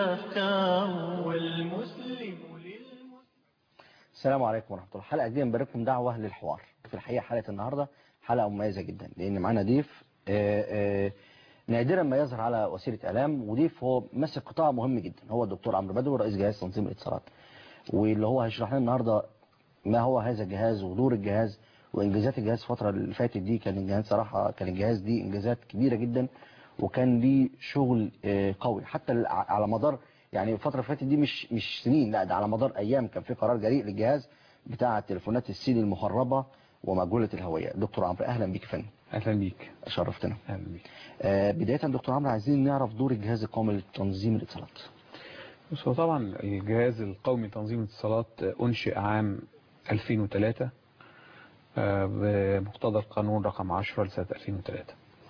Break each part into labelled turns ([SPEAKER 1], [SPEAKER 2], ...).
[SPEAKER 1] الأفكار والمسلم للمسلم
[SPEAKER 2] السلام عليكم ورحمة الله حلقة جديدة نبارككم دعوة للحوار في الحقيقة حلقة النهاردة حلقة مميزة جدا لأن معانا ضيف آه، آه، نادرا ما يظهر على وسيلة إعلام وضيف هو ماسك قطاع مهم جدا هو الدكتور عمرو بدوي رئيس جهاز تنظيم الاتصالات واللي هو هيشرح لنا النهاردة ما هو هذا الجهاز ودور الجهاز وإنجازات الجهاز الفترة اللي فاتت دي كان الجهاز صراحة كان الجهاز دي إنجازات كبيرة جدا وكان ليه شغل آه، قوي حتى على مدار يعني الفترة اللي فاتت دي مش مش سنين لا ده على مدار أيام كان في قرار جريء للجهاز بتاع التليفونات السيدي المهربة ومجهولة الهوية دكتور عمرو أهلا بيك يا فندم
[SPEAKER 3] اهلا بيك
[SPEAKER 2] شرفتنا
[SPEAKER 3] اهلا بيك
[SPEAKER 2] آه، بداية دكتور عمرو عايزين نعرف دور الجهاز القومي لتنظيم الاتصالات
[SPEAKER 3] بص هو طبعا الجهاز القومي لتنظيم الاتصالات انشئ عام 2003 آه، بمقتضى القانون رقم 10 لسنه 2003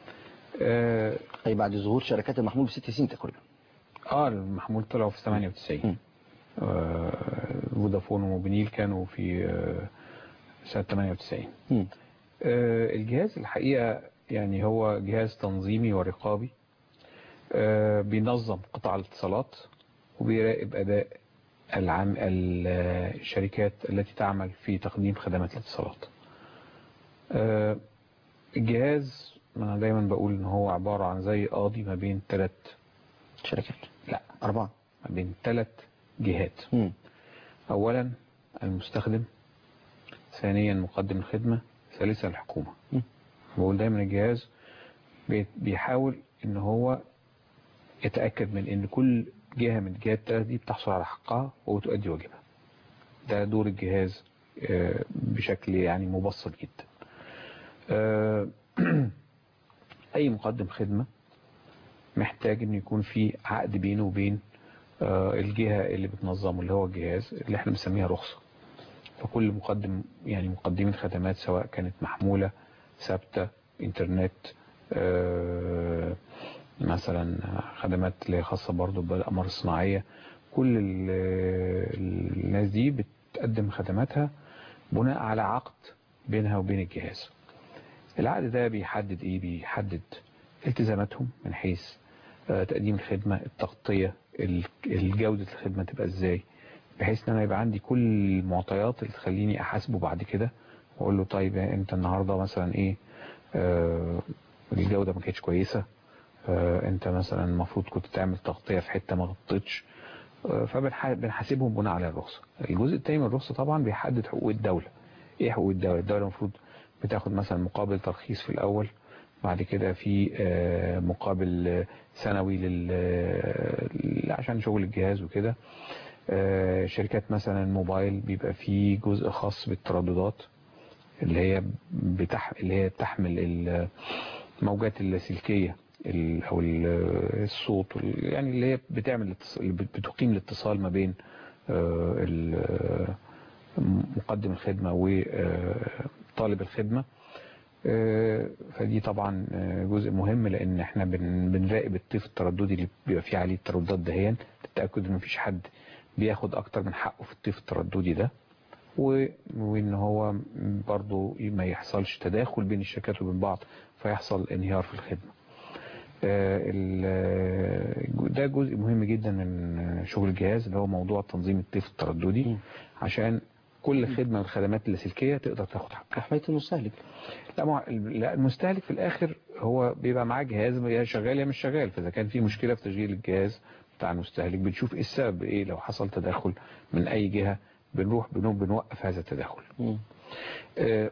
[SPEAKER 3] اه
[SPEAKER 2] أي بعد ظهور شركات المحمول بست سنين تقريبا
[SPEAKER 3] آه، المحمول طلعوا في 98 آه، فودافون وموبينيل كانوا في آه، سنه 98
[SPEAKER 2] مم.
[SPEAKER 3] آه، الجهاز الحقيقة يعني هو جهاز تنظيمي ورقابي آه، بينظم قطاع الاتصالات وبيراقب أداء العام الشركات التي تعمل في تقديم خدمات الاتصالات آه، الجهاز أنا دايما بقول إن هو عبارة عن زي قاضي ما بين ثلاث
[SPEAKER 2] شركات
[SPEAKER 3] لا
[SPEAKER 2] أربعة
[SPEAKER 3] ما بين ثلاث جهات
[SPEAKER 2] مم.
[SPEAKER 3] أولا المستخدم ثانيا مقدم الخدمة ثالثا الحكومة
[SPEAKER 2] مم.
[SPEAKER 3] بقول دايما الجهاز بي- بيحاول ان هو يتأكد من ان كل جهة من الجهات الثلاث دي بتحصل على حقها وتؤدي واجبها ده دور الجهاز آه، بشكل يعني مبسط جدا آه، اي مقدم خدمة محتاج ان يكون في عقد بينه وبين آه، الجهة اللي بتنظمه اللي هو الجهاز اللي احنا بنسميها رخصة فكل مقدم يعني مقدمين خدمات سواء كانت محمولة ثابتة انترنت آه، مثلا خدمات اللي هي خاصة برضو بالأقمار الصناعية كل ال- الناس دي بتقدم خدماتها بناء على عقد بينها وبين الجهاز العقد ده بيحدد ايه بيحدد التزاماتهم من حيث آه، تقديم الخدمة التغطية ال- الجودة الخدمة تبقى ازاي بحيث ان انا يبقى عندي كل المعطيات اللي تخليني احاسبه بعد كده واقول له طيب انت النهارده مثلا ايه آه الجوده ما كانتش كويسه آه انت مثلا المفروض كنت تعمل تغطيه في حته ما غطيتش آه فبنحاسبهم بناء على الرخصه الجزء الثاني من الرخصه طبعا بيحدد حقوق الدوله ايه حقوق الدوله الدوله المفروض بتاخد مثلا مقابل ترخيص في الاول بعد كده في آه، مقابل آه، سنوي لل آه، عشان شغل الجهاز وكده آه، شركات مثلا الموبايل بيبقى فيه جزء خاص بالترددات اللي هي بتح... اللي هي بتحمل الموجات اللاسلكية ال- او ال- الصوت وال- يعني اللي هي بتعمل الاتص- اللي بت- بتقيم الاتصال ما بين آه، ال- مقدم الخدمة وطالب الخدمة آه، فدي طبعا آه، جزء مهم لان احنا بن- بنراقب الطيف الترددي اللي بيبقى فيه عليه الترددات دهيا للتاكد ان مفيش حد بياخد اكتر من حقه في الطيف الترددي ده و- وان هو برضو ما يحصلش تداخل بين الشركات وبين بعض فيحصل انهيار في الخدمة آه، ال- ده جزء مهم جدا من شغل الجهاز اللي هو موضوع تنظيم الطيف الترددي عشان كل خدمة من الخدمات اللاسلكية تقدر تاخد حقها
[SPEAKER 2] حماية المستهلك
[SPEAKER 3] لا ما هو- لا المستهلك في الاخر هو بيبقى معاه جهاز يا شغال يا مش شغال فاذا كان في مشكله في تشغيل الجهاز بتاع المستهلك بنشوف ايه السبب ايه لو حصل تدخل من اي جهه بنروح بنو- بنوقف هذا التدخل
[SPEAKER 2] مم.
[SPEAKER 3] آه،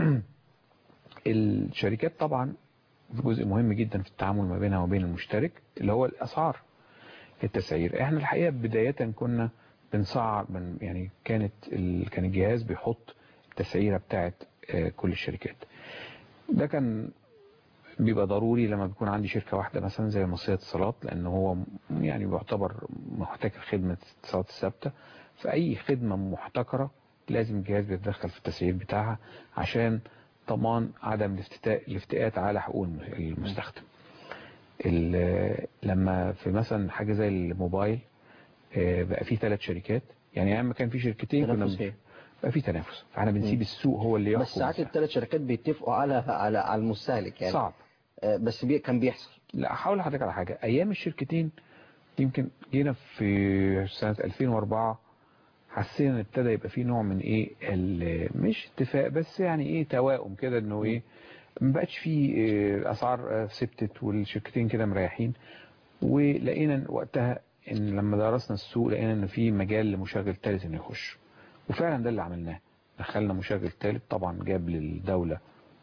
[SPEAKER 3] الشركات طبعا جزء مهم جدا في التعامل ما بينها وبين المشترك اللي هو الاسعار التسعير احنا الحقيقه بدايه كنا بنسعر من يعني كانت ال... كان الجهاز بيحط التسعيره بتاعت آه، كل الشركات ده كان بيبقى ضروري لما بيكون عندي شركة واحدة مثلا زي مصرية اتصالات لأن هو م- يعني بيعتبر محتكر خدمة اتصالات الثابتة فأي خدمة محتكرة لازم الجهاز بيتدخل في التسعير بتاعها عشان ضمان عدم الافتتاء الافتئات على حقوق الم- المستخدم ال- لما في مثلا حاجة زي الموبايل آه، بقى فيه ثلاث شركات يعني ايام ما كان في شركتين كنا
[SPEAKER 2] تنافس
[SPEAKER 3] بن-
[SPEAKER 2] فيه.
[SPEAKER 3] بقى في تنافس فاحنا بنسيب
[SPEAKER 2] مم.
[SPEAKER 3] السوق هو اللي يحكم
[SPEAKER 2] بس ساعات
[SPEAKER 3] السعر.
[SPEAKER 2] الثلاث شركات بيتفقوا على على على المستهلك يعني
[SPEAKER 3] صعب
[SPEAKER 2] آه، بس بي كان بيحصل
[SPEAKER 3] لا هقول لحضرتك على حاجة ايام الشركتين يمكن جينا في سنة 2004 حسينا ان ابتدى يبقى فيه نوع من ايه ال- مش اتفاق بس يعني ايه توائم كده انه ايه ما بقتش فيه إيه، اسعار آه، ثبتت والشركتين كده مريحين ولقينا وقتها ان لما درسنا السوق لقينا ان في مجال لمشغل ثالث انه يخش وفعلا ده اللي عملناه دخلنا مشغل ثالث طبعا جاب للدولة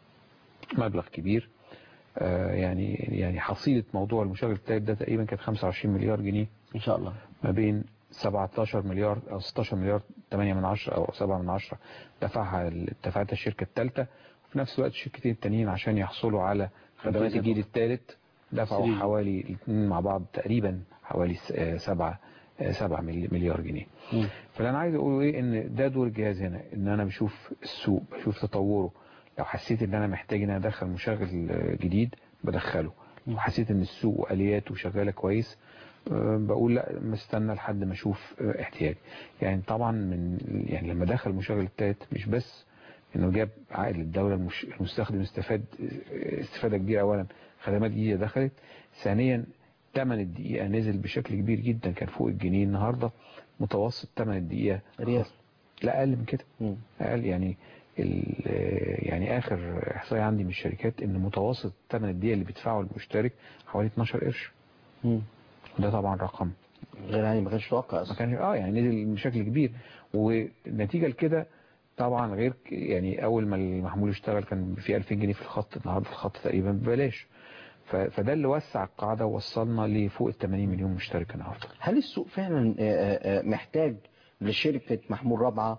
[SPEAKER 3] مبلغ كبير آه، يعني يعني حصيلة موضوع المشغل الثالث ده تقريبا كانت 25 مليار جنيه
[SPEAKER 2] ان شاء الله
[SPEAKER 3] ما بين 17 مليار او 16 مليار 8 من 10 او 7 من 10 دفعها دفعتها الشركه الثالثه وفي نفس الوقت الشركتين التانيين عشان يحصلوا على خدمات
[SPEAKER 2] جوائز
[SPEAKER 3] الجيل الثالث دفعوا
[SPEAKER 2] سريع.
[SPEAKER 3] حوالي الاثنين مع بعض تقريبا حوالي 7 7 مليار جنيه
[SPEAKER 2] مم.
[SPEAKER 3] فاللي انا عايز اقوله ايه ان ده دور الجهاز هنا ان انا بشوف السوق بشوف تطوره لو حسيت ان انا محتاج ان انا ادخل مشغل آه، جديد بدخله وحسيت ان السوق والياته شغاله كويس آه، بقول لا مستنى لحد ما اشوف آه، احتياج يعني طبعا من يعني لما دخل المشغل الثالث مش بس انه جاب عائد للدوله المش- المستخدم استفاد آه، استفاده كبيره اولا خدمات جديده دخلت ثانيا ثمن الدقيقه نزل بشكل كبير جدا كان فوق الجنيه النهارده متوسط ثمن الدقيقه
[SPEAKER 2] ريال
[SPEAKER 3] لا اقل من كده
[SPEAKER 2] مم.
[SPEAKER 3] اقل يعني ال- يعني اخر احصائيه عندي من الشركات ان متوسط ثمن الدقيقه اللي بيدفعه المشترك حوالي 12 قرش
[SPEAKER 2] مم.
[SPEAKER 3] وده طبعا رقم
[SPEAKER 2] غير يعني ما كانش متوقع
[SPEAKER 3] ما
[SPEAKER 2] اصلا
[SPEAKER 3] كانش اه يعني نزل بشكل كبير والنتيجه لكده طبعا غير ك- يعني اول ما المحمول اشتغل كان في 2000 جنيه في الخط النهارده الخط تقريبا ببلاش ف- فده اللي وسع القاعده ووصلنا لفوق ال 80 مليون مشترك النهارده
[SPEAKER 2] هل السوق فعلا آه، آه، آه، محتاج لشركة محمول رابعة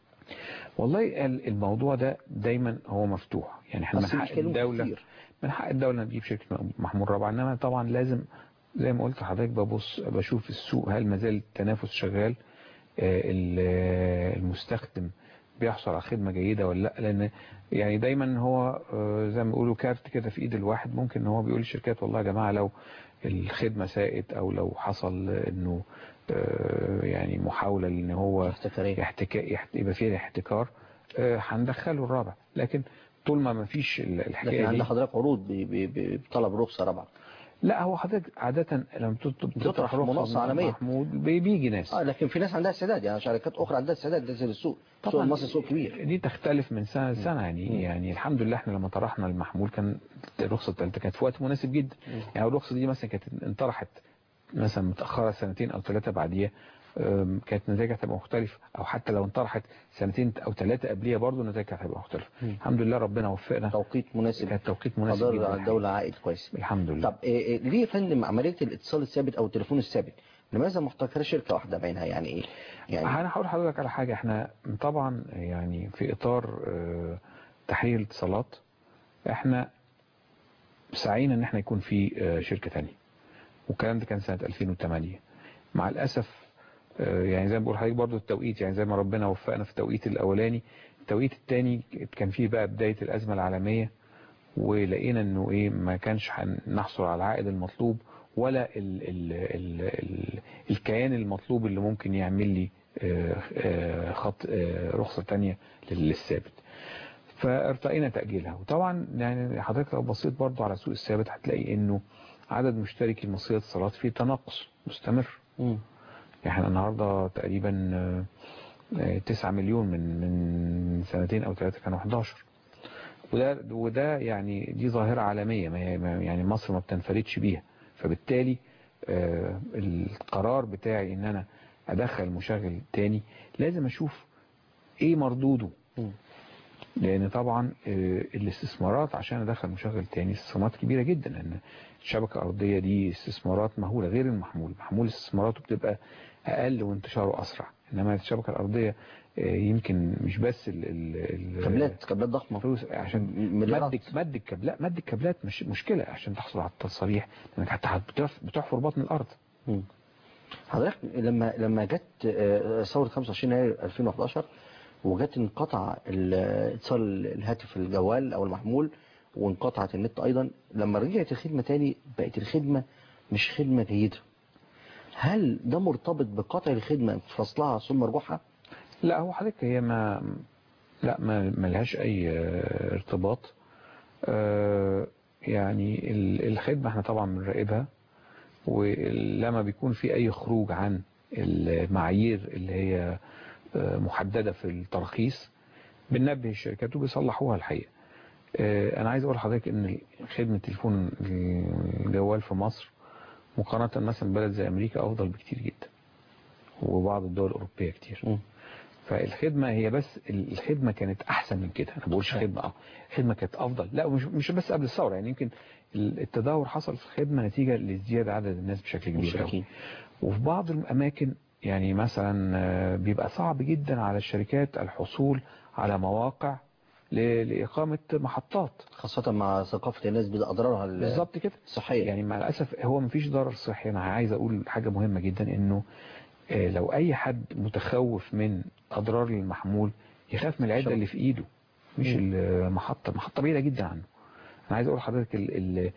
[SPEAKER 3] والله ال- الموضوع ده دايما هو مفتوح يعني احنا من
[SPEAKER 2] أصل
[SPEAKER 3] حق
[SPEAKER 2] بيتكلموا
[SPEAKER 3] الدوله
[SPEAKER 2] كتير.
[SPEAKER 3] من حق الدولة نجيب شركة محمول رابعة انما طبعا لازم زي ما قلت لحضرتك ببص بشوف السوق هل ما زال التنافس شغال آه، ال- آه، المستخدم بيحصل على خدمة جيدة ولا لا لان يعني دايما هو آه، زي ما بيقولوا كارت كده في ايد الواحد ممكن ان هو بيقول للشركات والله يا جماعة لو الخدمة ساءت او لو حصل انه آه، يعني محاولة ان هو
[SPEAKER 2] احتكارية
[SPEAKER 3] يحتكا يحت... يبقى فيها احتكار آه، هندخله الرابع لكن طول ما ما فيش ال-
[SPEAKER 2] لكن
[SPEAKER 3] الحكايه
[SPEAKER 2] عند
[SPEAKER 3] دي
[SPEAKER 2] حضرتك عروض ب- ب- ب- بطلب رخصة رابعة
[SPEAKER 3] لا هو حضرتك عادة لما بتطلب
[SPEAKER 2] بتطرح
[SPEAKER 3] تطرح رخصة
[SPEAKER 2] مناقصة عالمية.
[SPEAKER 3] محمود بي- بيجي ناس
[SPEAKER 2] اه لكن في ناس عندها استعداد يعني شركات اخرى عندها استعداد تنزل السوق السوق المصري سوق كبير
[SPEAKER 3] دي تختلف من سنة لسنة يعني
[SPEAKER 2] مم.
[SPEAKER 3] يعني الحمد لله احنا لما طرحنا المحمول كان الرخصة الثالثة كانت في وقت مناسب جدا يعني الرخصة دي مثلا كانت انطرحت مثلا متأخرة سنتين أو ثلاثة بعديها أم، كانت نتائجها هتبقى مختلفة أو حتى لو انطرحت سنتين أو ثلاثة قبليها برضه نتائجها هتبقى مختلفة
[SPEAKER 2] مم.
[SPEAKER 3] الحمد لله ربنا وفقنا
[SPEAKER 2] توقيت مناسب
[SPEAKER 3] كانت توقيت مناسب
[SPEAKER 2] قدر
[SPEAKER 3] جدا
[SPEAKER 2] على الدولة عائد كويس
[SPEAKER 3] الحمد لله
[SPEAKER 2] طب إيه إيه ليه يا فندم عملية الاتصال الثابت او التليفون الثابت لماذا محتكرة شركة واحدة بعينها يعني ايه يعني
[SPEAKER 3] انا هقول لحضرتك على حاجه احنا طبعا يعني في اطار آه، تحرير الاتصالات احنا سعينا ان احنا يكون في آه، شركه ثانيه والكلام ده كان سنه 2008 مع الاسف آه، يعني زي ما بقول لحضرتك برضه التوقيت يعني زي ما ربنا وفقنا في التوقيت الاولاني التوقيت الثاني كان فيه بقى بدايه الازمه العالميه ولقينا انه ايه ما كانش هنحصل على العائد المطلوب ولا ال ال ال ال الكيان المطلوب اللي ممكن يعمل لي آه، آه، خط آه، رخصة تانية للثابت فارتقينا تأجيلها وطبعا يعني حضرتك لو بصيت برضو على سوق الثابت هتلاقي انه عدد مشتركي المصرية الاتصالات فيه تناقص مستمر
[SPEAKER 2] مم.
[SPEAKER 3] يعني احنا النهاردة تقريبا آه، آه، 9 مليون من من سنتين او ثلاثة كانوا 11 وده وده يعني دي ظاهرة عالمية ما هي- ما- يعني مصر ما بتنفردش بيها فبالتالي آه، القرار بتاعي ان انا ادخل مشغل تاني لازم اشوف ايه مردوده
[SPEAKER 2] مم.
[SPEAKER 3] لان طبعا آه، الاستثمارات عشان ادخل مشغل تاني استثمارات كبيرة جدا لان الشبكة الارضية دي استثمارات مهولة غير المحمول المحمول استثماراته بتبقى اقل وانتشاره اسرع انما الشبكة الارضية آه، يمكن مش بس ال ال ال-
[SPEAKER 2] كابلات كابلات ضخمة
[SPEAKER 3] فلوس عشان
[SPEAKER 2] مليارات.
[SPEAKER 3] مد مد الكابلات مد الكابلات مش مشكلة عشان تحصل على التصاريح لانك حتى هت- بتحف- بتحفر بطن الارض
[SPEAKER 2] مم. حضرتك لما لما جت آه، ثورة 25 يناير 2011 وجت انقطع ال- اتصال الهاتف الجوال او المحمول وانقطعت النت ايضا لما رجعت الخدمة تاني بقت الخدمة مش خدمة جيدة هل ده مرتبط بقطع الخدمة في فصلها ثم رجوعها
[SPEAKER 3] لا هو حضرتك هي ما لا ما ما لهاش اي آه، ارتباط آه، يعني ال- الخدمة احنا طبعا بنراقبها ولما بيكون في اي خروج عن المعايير اللي هي آه، محددة في الترخيص بننبه الشركات وبيصلحوها الحقيقة آه، انا عايز اقول لحضرتك ان خدمة تليفون الجوال في مصر مقارنة مثلا بلد زي امريكا افضل بكتير جدا وبعض الدول الاوروبية كتير
[SPEAKER 2] مم.
[SPEAKER 3] فالخدمة هي بس الخدمة كانت احسن من كده انا بقولش
[SPEAKER 2] صحيح.
[SPEAKER 3] خدمة اه الخدمة كانت افضل لا مش مش بس قبل الثورة يعني يمكن التدهور حصل في الخدمة نتيجة لازدياد عدد الناس بشكل كبير
[SPEAKER 2] مش
[SPEAKER 3] قوي
[SPEAKER 2] أكيد.
[SPEAKER 3] وفي بعض الأماكن يعني مثلا آه، بيبقى صعب جدا على الشركات الحصول على مواقع ل- لإقامة محطات
[SPEAKER 2] خاصة مع ثقافة الناس بأضرارها ال-
[SPEAKER 3] بالظبط كده
[SPEAKER 2] الصحية
[SPEAKER 3] يعني مع الأسف هو مفيش ضرر صحي أنا عايز أقول حاجة مهمة جدا إنه آه، لو أي حد متخوف من أضرار المحمول يخاف من العدة
[SPEAKER 2] شو.
[SPEAKER 3] اللي في إيده مش
[SPEAKER 2] مم.
[SPEAKER 3] المحطة المحطة بعيدة جدا عنه أنا عايز أقول لحضرتك ال ال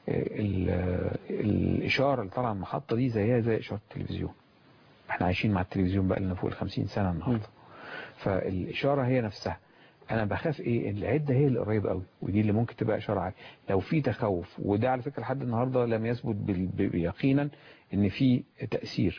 [SPEAKER 3] ال الإشارة اللي طالعة من المحطة دي زيها زي إشارة التلفزيون احنا عايشين مع التلفزيون بقى لنا فوق ال 50 سنة النهارده فالإشارة هي نفسها أنا بخاف إيه إن العدة هي اللي قريبة قوي ودي اللي ممكن تبقى إشارة عالية لو في تخوف وده على فكرة لحد النهاردة لم يثبت بال- ب- يقينا إن في تأثير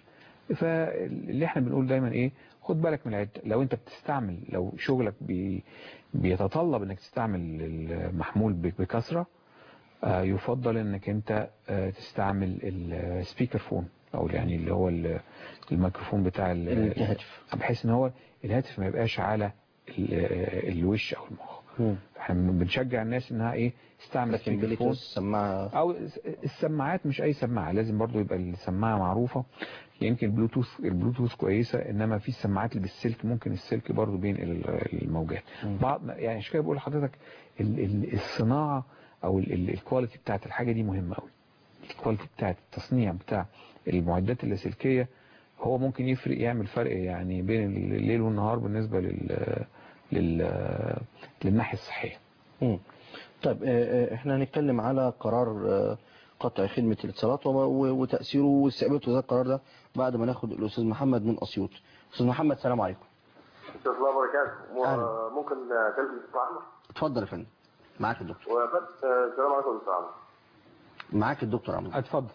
[SPEAKER 3] فاللي احنا بنقول دايما إيه خد بالك من العدة لو أنت بتستعمل لو شغلك بي بيتطلب إنك تستعمل المحمول ب- بكثرة آه، يفضل انك انت آه، تستعمل السبيكر فون او يعني اللي هو ال- الميكروفون بتاع ال-
[SPEAKER 2] الهاتف.
[SPEAKER 3] بحيث ان هو الهاتف ما يبقاش على ال- الوش او المخ
[SPEAKER 2] مم.
[SPEAKER 3] احنا بنشجع الناس انها ايه تستعمل
[SPEAKER 2] لكن
[SPEAKER 3] سبيكر فون
[SPEAKER 2] بلوتوث سماعة
[SPEAKER 3] او السماعات مش اي سماعه لازم برضو يبقى السماعه معروفه يمكن البلوتوث البلوتوث كويسه انما في السماعات اللي بالسلك ممكن السلك برضو بينقل الموجات
[SPEAKER 2] مم.
[SPEAKER 3] بعض يعني عشان كده بقول لحضرتك ال- ال- الصناعه او ال- ال- الكواليتي بتاعت الحاجه دي مهمه قوي الكواليتي بتاعت التصنيع بتاع المعدات اللاسلكيه هو ممكن يفرق يعمل فرق يعني بين الليل والنهار بالنسبه لل لل للناحيه الصحيه
[SPEAKER 2] مم. طيب آه، آه، احنا هنتكلم على قرار آه، قطع خدمة الاتصالات وما- و- وتأثيره واستقبلته ذا القرار ده بعد ما ناخد الأستاذ محمد من أسيوط أستاذ محمد السلام عليكم
[SPEAKER 4] ورحمة الله وبركاته
[SPEAKER 2] أهلا.
[SPEAKER 4] و- ممكن كلمة دكتور أحمد
[SPEAKER 2] اتفضل يا فندم معاك الدكتور
[SPEAKER 4] وقد السلام عليكم دكتور أحمد
[SPEAKER 2] معاك الدكتور عمرو
[SPEAKER 3] اتفضل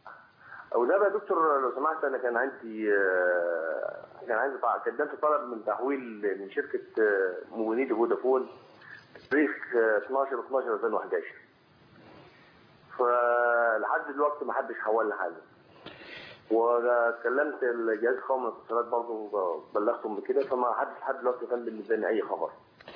[SPEAKER 4] أو ده بقى يا دكتور لو سمحت أنا كان عندي آه، كان عندي طع- قدمت طلب من تحويل من شركة آه، موبينيل فودافون تاريخ آه، 12 12 2011 فلحد دلوقتي ما حدش حول لي حاجة وكلمت الجهاز القومي للاتصالات برضه بلغتهم بكده فما حدش لحد دلوقتي كان بالنسبه لي اي خبر.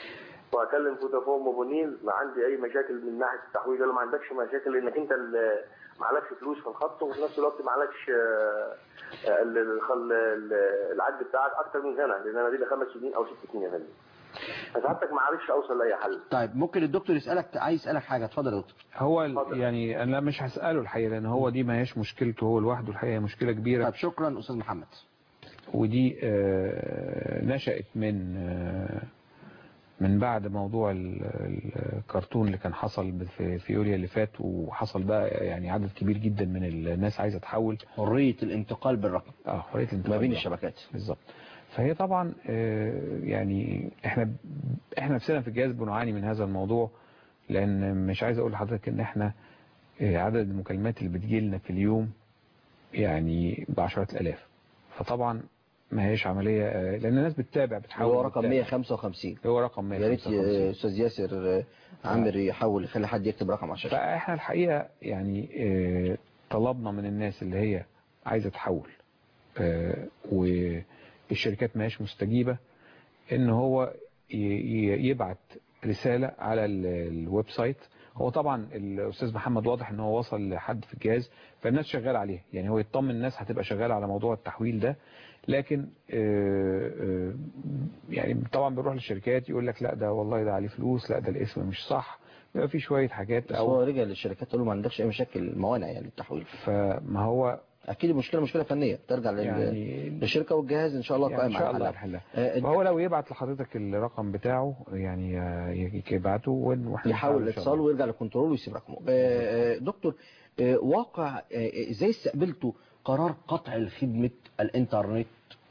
[SPEAKER 4] واكلم فودافون موبينيل ما عندي اي مشاكل من ناحيه التحويل قالوا ما عندكش مشاكل لانك انت ال- ما عليكش فلوس في الخط وفي نفس الوقت ما عليكش آه، آه، ال- ال- ال- العد بتاعك اكتر من سنه لان انا دي لي خمس سنين او ست سنين يا فندم. فساعتك ما عرفتش اوصل لاي حل.
[SPEAKER 2] طيب ممكن الدكتور يسألك عايز يسألك حاجة اتفضل يا دكتور
[SPEAKER 3] هو ال-
[SPEAKER 4] اتفضل.
[SPEAKER 3] يعني انا مش هساله الحقيقه لان هو دي ما هيش مشكلته هو لوحده الحقيقه هي مشكله كبيره
[SPEAKER 2] طيب شكرا أستاذ محمد
[SPEAKER 3] ودي آه، نشأت من آه، من بعد موضوع ال- ال- الكرتون اللي كان حصل في في يوليو اللي فات وحصل بقى يعني عدد كبير جدا من الناس عايزه تحول
[SPEAKER 2] حرية الانتقال بالرقم
[SPEAKER 3] اه حريه الانتقال
[SPEAKER 2] ما بين
[SPEAKER 3] بقى.
[SPEAKER 2] الشبكات
[SPEAKER 3] بالظبط فهي طبعا آه، يعني احنا احنا نفسنا في الجهاز بنعاني من هذا الموضوع لان مش عايز اقول لحضرتك ان احنا آه، عدد المكالمات اللي بتجيلنا في اليوم يعني بعشرات الالاف فطبعا ما هيش عمليه آه، لان الناس بتتابع بتحاول
[SPEAKER 2] هو رقم
[SPEAKER 3] بتتابع.
[SPEAKER 2] 155
[SPEAKER 3] هو رقم
[SPEAKER 2] يا ريت
[SPEAKER 3] 155
[SPEAKER 2] آه، أستاذ ياسر آه، عامر يحاول يخلي حد يكتب رقم على الشاشة
[SPEAKER 3] فاحنا الحقيقه يعني آه، طلبنا من الناس اللي هي عايزه تحول آه، والشركات ما هيش مستجيبه ان هو ي- ي- يبعت رساله على ال- الويب سايت هو طبعا الاستاذ محمد واضح ان هو وصل لحد في الجهاز فالناس شغاله عليه يعني هو يطمن الناس هتبقى شغاله على موضوع التحويل ده لكن آه، آه، يعني طبعا بنروح للشركات يقول لك لا ده والله ده عليه فلوس لا ده الاسم مش صح بيبقى في شويه حاجات
[SPEAKER 2] بس هو
[SPEAKER 3] او
[SPEAKER 2] رجع للشركات قال له ما عندكش أي مشاكل موانع يعني التحويل
[SPEAKER 3] فما هو
[SPEAKER 2] أكيد المشكلة مشكلة فنية ترجع لل-
[SPEAKER 3] يعني
[SPEAKER 2] للشركة والجهاز إن شاء الله
[SPEAKER 3] يعني
[SPEAKER 2] قائم
[SPEAKER 3] ان شاء
[SPEAKER 2] على
[SPEAKER 3] الله
[SPEAKER 2] حلها.
[SPEAKER 3] الحلها
[SPEAKER 2] آه،
[SPEAKER 3] فهو لو يبعت لحضرتك الرقم بتاعه يعني ي- يبعته ون- واحنا
[SPEAKER 2] يحاول
[SPEAKER 3] نحاول إن شاء
[SPEAKER 2] الاتصال
[SPEAKER 3] الله.
[SPEAKER 2] ويرجع للكنترول ويسيب رقمه آه، آه، دكتور آه، واقع آه، ازاي استقبلتوا قرار قطع خدمة الانترنت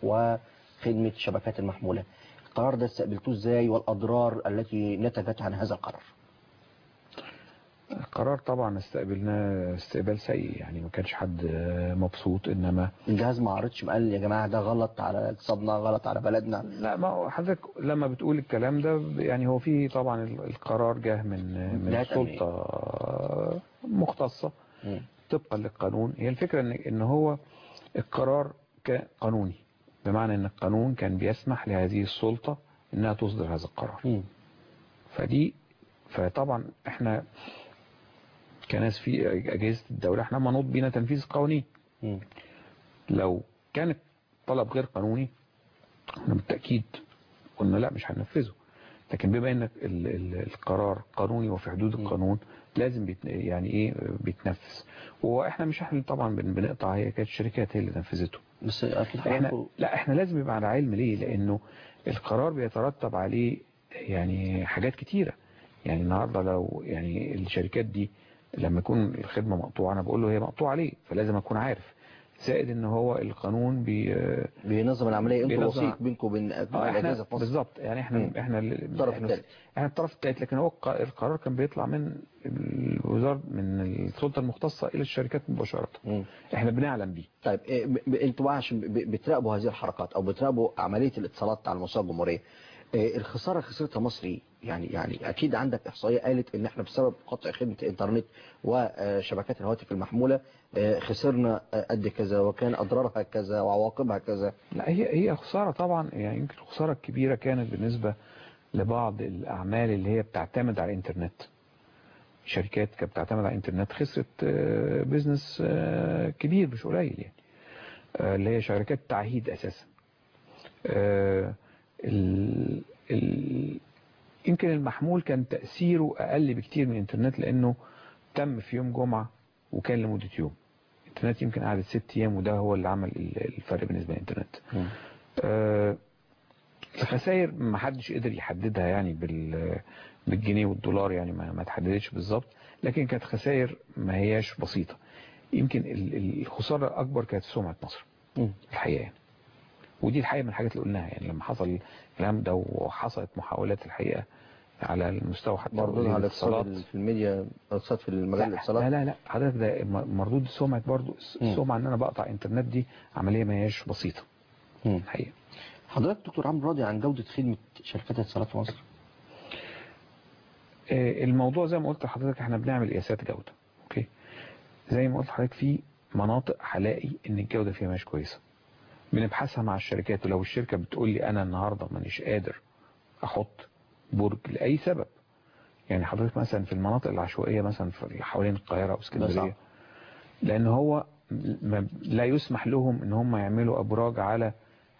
[SPEAKER 2] وخدمة الشبكات المحمولة القرار ده استقبلتوه ازاي والاضرار التي نتجت عن هذا القرار
[SPEAKER 3] القرار طبعا استقبلناه استقبال سيء يعني ما كانش حد آه، مبسوط انما
[SPEAKER 2] الجهاز ما عرضش قال يا جماعة ده غلط على اقتصادنا غلط على بلدنا
[SPEAKER 3] لا ما هو حضرتك لما بتقول الكلام ده يعني هو في طبعا ال- القرار جه من من
[SPEAKER 2] جهات
[SPEAKER 3] سلطة مختصة
[SPEAKER 2] مم.
[SPEAKER 3] طبقا للقانون هي الفكرة ان ان هو القرار كان قانوني بمعنى ان القانون كان بيسمح لهذه السلطة انها تصدر هذا القرار
[SPEAKER 2] مم.
[SPEAKER 3] فدي فطبعا احنا كناس في اجهزة الدولة احنا منوط بينا تنفيذ القوانين
[SPEAKER 2] مم.
[SPEAKER 3] لو كانت طلب غير قانوني احنا بالتأكيد قلنا لا مش هننفذه لكن بما ان ال- ال- القرار قانوني وفي حدود القانون لازم بيت يعني ايه بيتنفذ واحنا مش احنا طبعا بن- بنقطع هي كانت الشركات هي اللي نفذته
[SPEAKER 2] بس اكيد
[SPEAKER 3] احنا
[SPEAKER 2] حضراتكم-
[SPEAKER 3] لا احنا لازم يبقى على علم ليه لانه القرار بيترتب عليه يعني حاجات كتيرة يعني النهاردة لو يعني الشركات دي لما يكون الخدمة مقطوعة انا بقول له هي مقطوعة ليه فلازم اكون عارف زائد ان هو القانون بي
[SPEAKER 2] بينظم العملية انتوا
[SPEAKER 3] بينظم-
[SPEAKER 2] وسيط بينكم وبين
[SPEAKER 3] اه
[SPEAKER 2] الاجهزة
[SPEAKER 3] احنا
[SPEAKER 2] في مصر
[SPEAKER 3] بالظبط يعني احنا
[SPEAKER 2] مم.
[SPEAKER 3] احنا ال-
[SPEAKER 2] الطرف
[SPEAKER 3] احنا
[SPEAKER 2] الثالث.
[SPEAKER 3] احنا الطرف الثالث لكن هو الق- القرار كان بيطلع من الوزارة من السلطة المختصة الى الشركات مباشرة
[SPEAKER 2] مم.
[SPEAKER 3] احنا بنعلم بيه
[SPEAKER 2] طيب إيه، ب- ب- انتوا بقى عشان ب- بتراقبوا هذه الحركات او بتراقبوا عمليه الاتصالات على مستوى الجمهوريه إيه، الخساره اللي خسرتها مصر ايه؟ يعني يعني اكيد عندك احصائيه قالت ان احنا بسبب قطع خدمه الانترنت وشبكات الهواتف المحموله آه، خسرنا آه، قد كذا وكان اضرارها كذا وعواقبها كذا
[SPEAKER 3] لا هي هي خسارة طبعا يعني يمكن الخسارة الكبيرة كانت بالنسبة لبعض الأعمال اللي هي بتعتمد على الإنترنت شركات كانت بتعتمد على الإنترنت خسرت آه، بيزنس آه، كبير مش قليل يعني آه، اللي هي شركات تعهيد أساسا آه، ال ال يمكن المحمول كان تأثيره أقل بكتير من الإنترنت لأنه تم في يوم جمعة وكان لمدة يوم الإنترنت يمكن قعدت ست أيام وده هو اللي عمل ال- الفرق بالنسبة للإنترنت آه، الخسائر ما حدش قدر يحددها يعني بال بالجنيه والدولار يعني ما ما تحددتش بالظبط لكن كانت خسائر ما هياش بسيطة يمكن ال- ال- الخسارة الأكبر كانت سمعة مصر
[SPEAKER 2] مم.
[SPEAKER 3] الحقيقة يعني ودي الحقيقة من الحاجات اللي قلناها يعني لما حصل الكلام ده وحصلت محاولات الحقيقة على المستوى حتى
[SPEAKER 2] مردود على
[SPEAKER 3] الاتصالات.
[SPEAKER 2] الاقتصاد في الميديا الاقتصاد في المجال
[SPEAKER 3] لا
[SPEAKER 2] الاتصالات
[SPEAKER 3] لا لا لا حضرتك ده م- مردود سمعة برضو
[SPEAKER 2] مم.
[SPEAKER 3] السمعة ان انا بقطع انترنت دي عملية ما هياش بسيطة
[SPEAKER 2] مم.
[SPEAKER 3] الحقيقة
[SPEAKER 2] حضرتك دكتور عمرو راضي عن جوده خدمه شركات الاتصالات في مصر
[SPEAKER 3] آه، الموضوع زي ما قلت لحضرتك احنا بنعمل قياسات جودة اوكي زي ما قلت لحضرتك في مناطق هلاقي ان الجودة فيها مش كويسة بنبحثها مع الشركات ولو الشركة بتقول لي انا النهاردة مانيش قادر احط برج لأي سبب يعني حضرتك مثلا في المناطق العشوائية مثلا في حوالين القاهرة او
[SPEAKER 2] ده صعب.
[SPEAKER 3] اسكندرية لان هو ما- لا يسمح لهم ان هم يعملوا ابراج على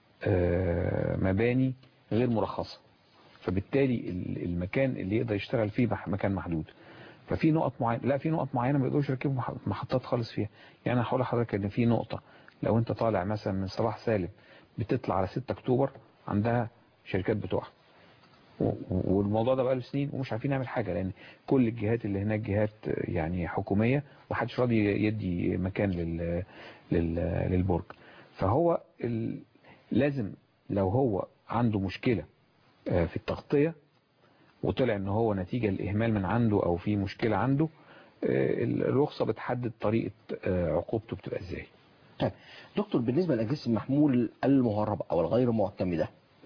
[SPEAKER 3] آه، مباني غير مرخصة فبالتالي ال- المكان اللي يقدر يشتغل فيه مح- مكان محدود ففي نقط معينة لا في نقط معينة ما يقدروش يركبوا مح- محطات خالص فيها يعني انا هقول لحضرتك ان في نقطة لو انت طالع مثلا من صلاح سالم بتطلع على 6 اكتوبر عندها شركات بتوعها و- و- والموضوع ده بقاله سنين ومش عارفين نعمل حاجة لان كل الجهات اللي هناك جهات يعني حكومية ومحدش راضي يدي مكان لل لل للبرج فهو ال... لازم لو هو عنده مشكلة آه، في التغطية وطلع ان هو نتيجة الاهمال من عنده او في مشكلة عنده آه، الرخصة بتحدد طريقة آه، عقوبته بتبقى ازاي
[SPEAKER 2] طيب دكتور بالنسبه لاجهزه المحمول المهربه او الغير معتمده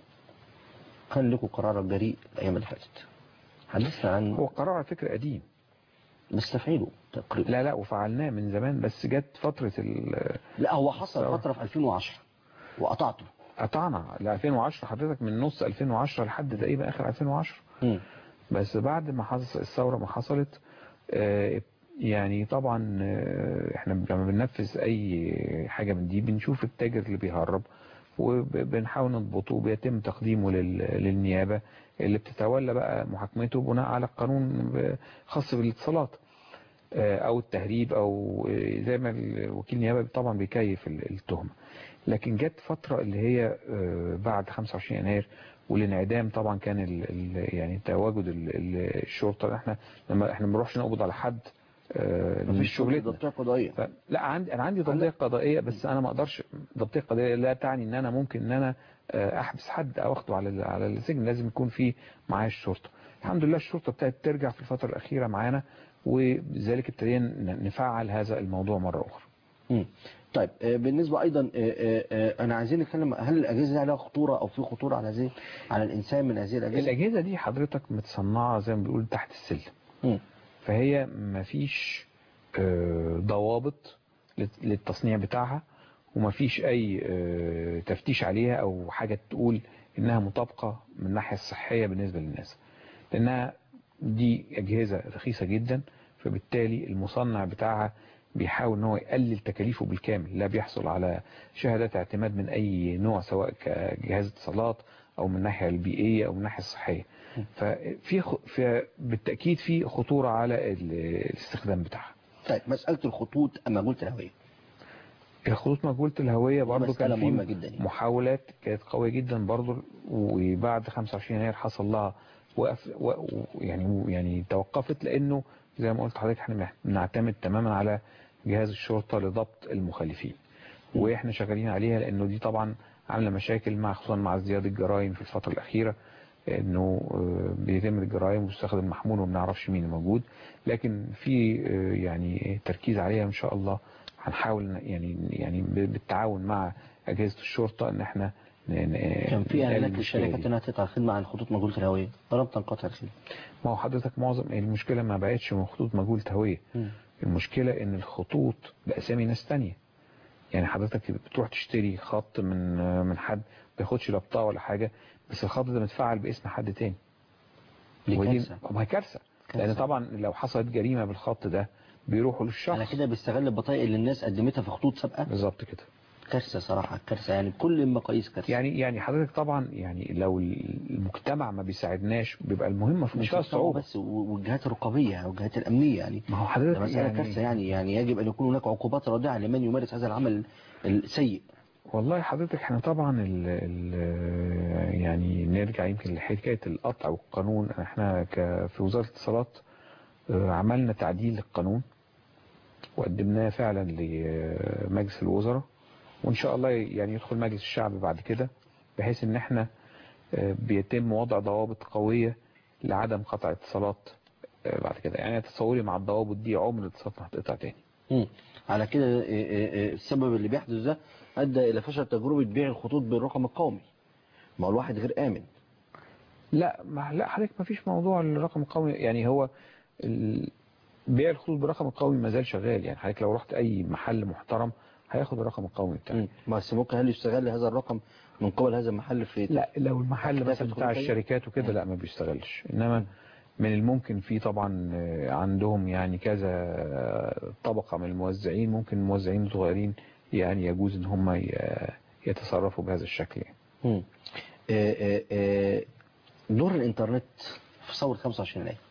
[SPEAKER 2] كان لكم قرار جريء الايام اللي فاتت حدثنا عن
[SPEAKER 3] هو قرار على فكرة قديم
[SPEAKER 2] نستفعله تقريبا
[SPEAKER 3] لا لا وفعلناه من زمان بس جت فترة ال-
[SPEAKER 2] لا هو حصل
[SPEAKER 3] ثورة.
[SPEAKER 2] فتره في 2010 وقطعته
[SPEAKER 3] قطعنا ل 2010 حضرتك من نص 2010 لحد تقريبا اخر 2010
[SPEAKER 2] مم.
[SPEAKER 3] بس بعد ما حصل الثورة ما حصلت آه، يعني طبعا آه، احنا لما بننفذ اي حاجة من دي بنشوف التاجر اللي بيهرب وبنحاول نضبطه وبيتم تقديمه لل- للنيابة اللي بتتولى بقى محاكمته بناء على قانون ب- خاص بالاتصالات آه، او التهريب او آه، زي ما الوكيل النيابة طبعا بيكيف ال- التهمة لكن جت فترة اللي هي آه، بعد 25 يناير والانعدام طبعا كان ال ال يعني تواجد ال- ال- الشرطة احنا لما احنا ما بنروحش نقبض على حد آه، مش
[SPEAKER 2] مفيش
[SPEAKER 3] شغلتنا
[SPEAKER 2] ضبطيه قضائيه
[SPEAKER 3] ف- لا عندي انا عندي ضبطيه قضائيه بس انا ما اقدرش ضبطيه قضائيه لا تعني ان انا ممكن ان انا آه، احبس حد او اخده على ال- على السجن لازم يكون في معايا الشرطه الحمد لله الشرطه ابتدت ترجع في الفتره الاخيره معانا وبذلك ابتدينا نفعل هذا الموضوع مرة أخرى
[SPEAKER 2] مم. طيب آه، بالنسبة أيضا آه، آه، آه، أنا عايزين نتكلم هل الأجهزة دي عليها خطورة أو في خطورة على هذه على الإنسان من هذه الأجهزة؟
[SPEAKER 3] الأجهزة دي حضرتك متصنعة زي ما بيقول تحت السلم
[SPEAKER 2] مم.
[SPEAKER 3] فهي مفيش آه، ضوابط للت- للتصنيع بتاعها ومفيش أي آه، تفتيش عليها أو حاجة تقول إنها مطابقة من الناحية الصحية بالنسبة للناس لأنها دي أجهزة رخيصة جدا فبالتالي المصنع بتاعها بيحاول ان هو يقلل تكاليفه بالكامل لا بيحصل على شهادات اعتماد من اي نوع سواء كجهاز اتصالات او من الناحيه البيئيه او من الناحيه الصحيه ففي خ... في بالتاكيد في خطوره على ال- الاستخدام بتاعها
[SPEAKER 2] طيب مسألة الخطوط مجهولة الهوية
[SPEAKER 3] الخطوط مجهولة الهوية برضو
[SPEAKER 2] مسألة
[SPEAKER 3] كان في
[SPEAKER 2] مهمة جدا يعني.
[SPEAKER 3] محاولات كانت قوية جدا برضو وبعد 25 يناير حصل لها وقف و... يعني يعني توقفت لأنه زي ما قلت لحضرتك احنا بنعتمد تماما على جهاز الشرطة لضبط المخالفين واحنا شغالين عليها لأنه دي طبعا عاملة مشاكل مع خصوصا مع ازدياد الجرائم في الفترة الأخيرة انه آه، بيتم الجرائم ويستخدم محمول وما بنعرفش مين الموجود لكن في آه، يعني تركيز عليها ان شاء الله هنحاول ن- يعني يعني ب- بالتعاون مع اجهزه الشرطه ان احنا ن- ن-
[SPEAKER 2] كان في
[SPEAKER 3] نقلل
[SPEAKER 2] إعلانات
[SPEAKER 3] المشكلة
[SPEAKER 2] للشركات
[SPEAKER 3] دي.
[SPEAKER 2] إنها تقطع خدمة عن خطوط مجهولة الهوية ولم تنقطع الخدمة
[SPEAKER 3] ما هو حضرتك معظم المشكله ما بقتش من خطوط مجهوله هويه
[SPEAKER 2] مم.
[SPEAKER 3] المشكله ان الخطوط باسامي ناس تانية يعني حضرتك بتروح تشتري خط من آه، من حد ما بياخدش لا بطاقه ولا حاجه بس الخط ده متفعل باسم حد تاني
[SPEAKER 2] دي
[SPEAKER 3] ودي-
[SPEAKER 2] كارثة
[SPEAKER 3] ما هي كارثه لان
[SPEAKER 2] كارثة.
[SPEAKER 3] طبعا لو حصلت جريمه بالخط ده بيروحوا للشخص
[SPEAKER 2] أنا كده بيستغل البطايق اللي الناس قدمتها في خطوط سابقة
[SPEAKER 3] بالظبط كده
[SPEAKER 2] كارثة صراحة كارثة يعني بكل المقاييس كارثة
[SPEAKER 3] يعني يعني حضرتك طبعا يعني لو المجتمع ما بيساعدناش بيبقى المهمه في
[SPEAKER 2] مش
[SPEAKER 3] منتهى
[SPEAKER 2] مستوى
[SPEAKER 3] الصعوبه
[SPEAKER 2] بس و- والجهات الرقابية والجهات الأمنية يعني
[SPEAKER 3] ما هو
[SPEAKER 2] ده
[SPEAKER 3] حضرتك
[SPEAKER 2] مسألة
[SPEAKER 3] يعني
[SPEAKER 2] كارثة يعني يعني يجب أن يكون هناك عقوبات رادعة لمن يمارس هذا العمل السيء
[SPEAKER 3] والله حضرتك احنا طبعا ال ال يعني نرجع يمكن لحكايه القطع والقانون احنا ك- في وزاره الاتصالات اه، عملنا تعديل للقانون وقدمناه فعلا لمجلس الوزراء وان شاء الله يعني يدخل مجلس الشعب بعد كده بحيث ان احنا اه، بيتم وضع ضوابط قويه لعدم قطع اتصالات اه، بعد كده يعني تصوري مع الضوابط دي عمر الاتصالات ما هتقطع تاني
[SPEAKER 2] مم. على كده إيه إيه إيه السبب اللي بيحدث ده أدى إلى فشل تجربة بيع الخطوط بالرقم القومي ما هو الواحد غير آمن
[SPEAKER 3] لا ما لا حضرتك ما فيش موضوع الرقم القومي يعني هو ال- بيع الخطوط بالرقم القومي ما زال شغال يعني حضرتك لو رحت اي محل محترم هياخد الرقم القومي بتاعك
[SPEAKER 2] مم. بس ممكن هل يستغل هذا الرقم من قبل هذا المحل في
[SPEAKER 3] لا لو المحل
[SPEAKER 2] أكتاف
[SPEAKER 3] مثلا بتاع
[SPEAKER 2] الخطوط
[SPEAKER 3] الشركات وكده لا ما بيشتغلش انما من الممكن في طبعا آه، عندهم يعني كذا آه، طبقة من الموزعين ممكن الموزعين الصغيرين يعني يجوز ان هم ي- يتصرفوا بهذا الشكل يعني.
[SPEAKER 2] مم. آه، آه، آه، دور الإنترنت في ثورة 25 يناير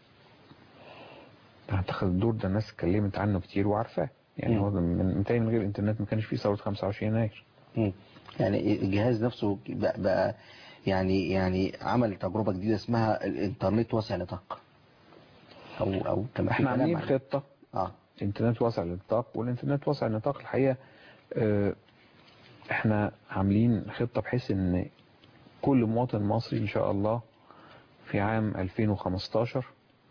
[SPEAKER 3] اعتقد الدور ده الناس اتكلمت عنه كتير وعارفاه يعني
[SPEAKER 2] مم.
[SPEAKER 3] هو من متهيألي من غير الانترنت ما كانش فيه ثورة 25 يناير
[SPEAKER 2] مم. يعني الجهاز نفسه بقى, بقى يعني يعني عمل تجربة جديدة اسمها الإنترنت واسع نطاق أو أو كما في
[SPEAKER 3] احنا
[SPEAKER 2] كلام
[SPEAKER 3] عاملين
[SPEAKER 2] عنه.
[SPEAKER 3] خطة
[SPEAKER 2] اه
[SPEAKER 3] انترنت واسع النطاق والانترنت واسع النطاق الحقيقة اه، احنا عاملين خطة بحيث ان كل مواطن مصري ان شاء الله في عام 2015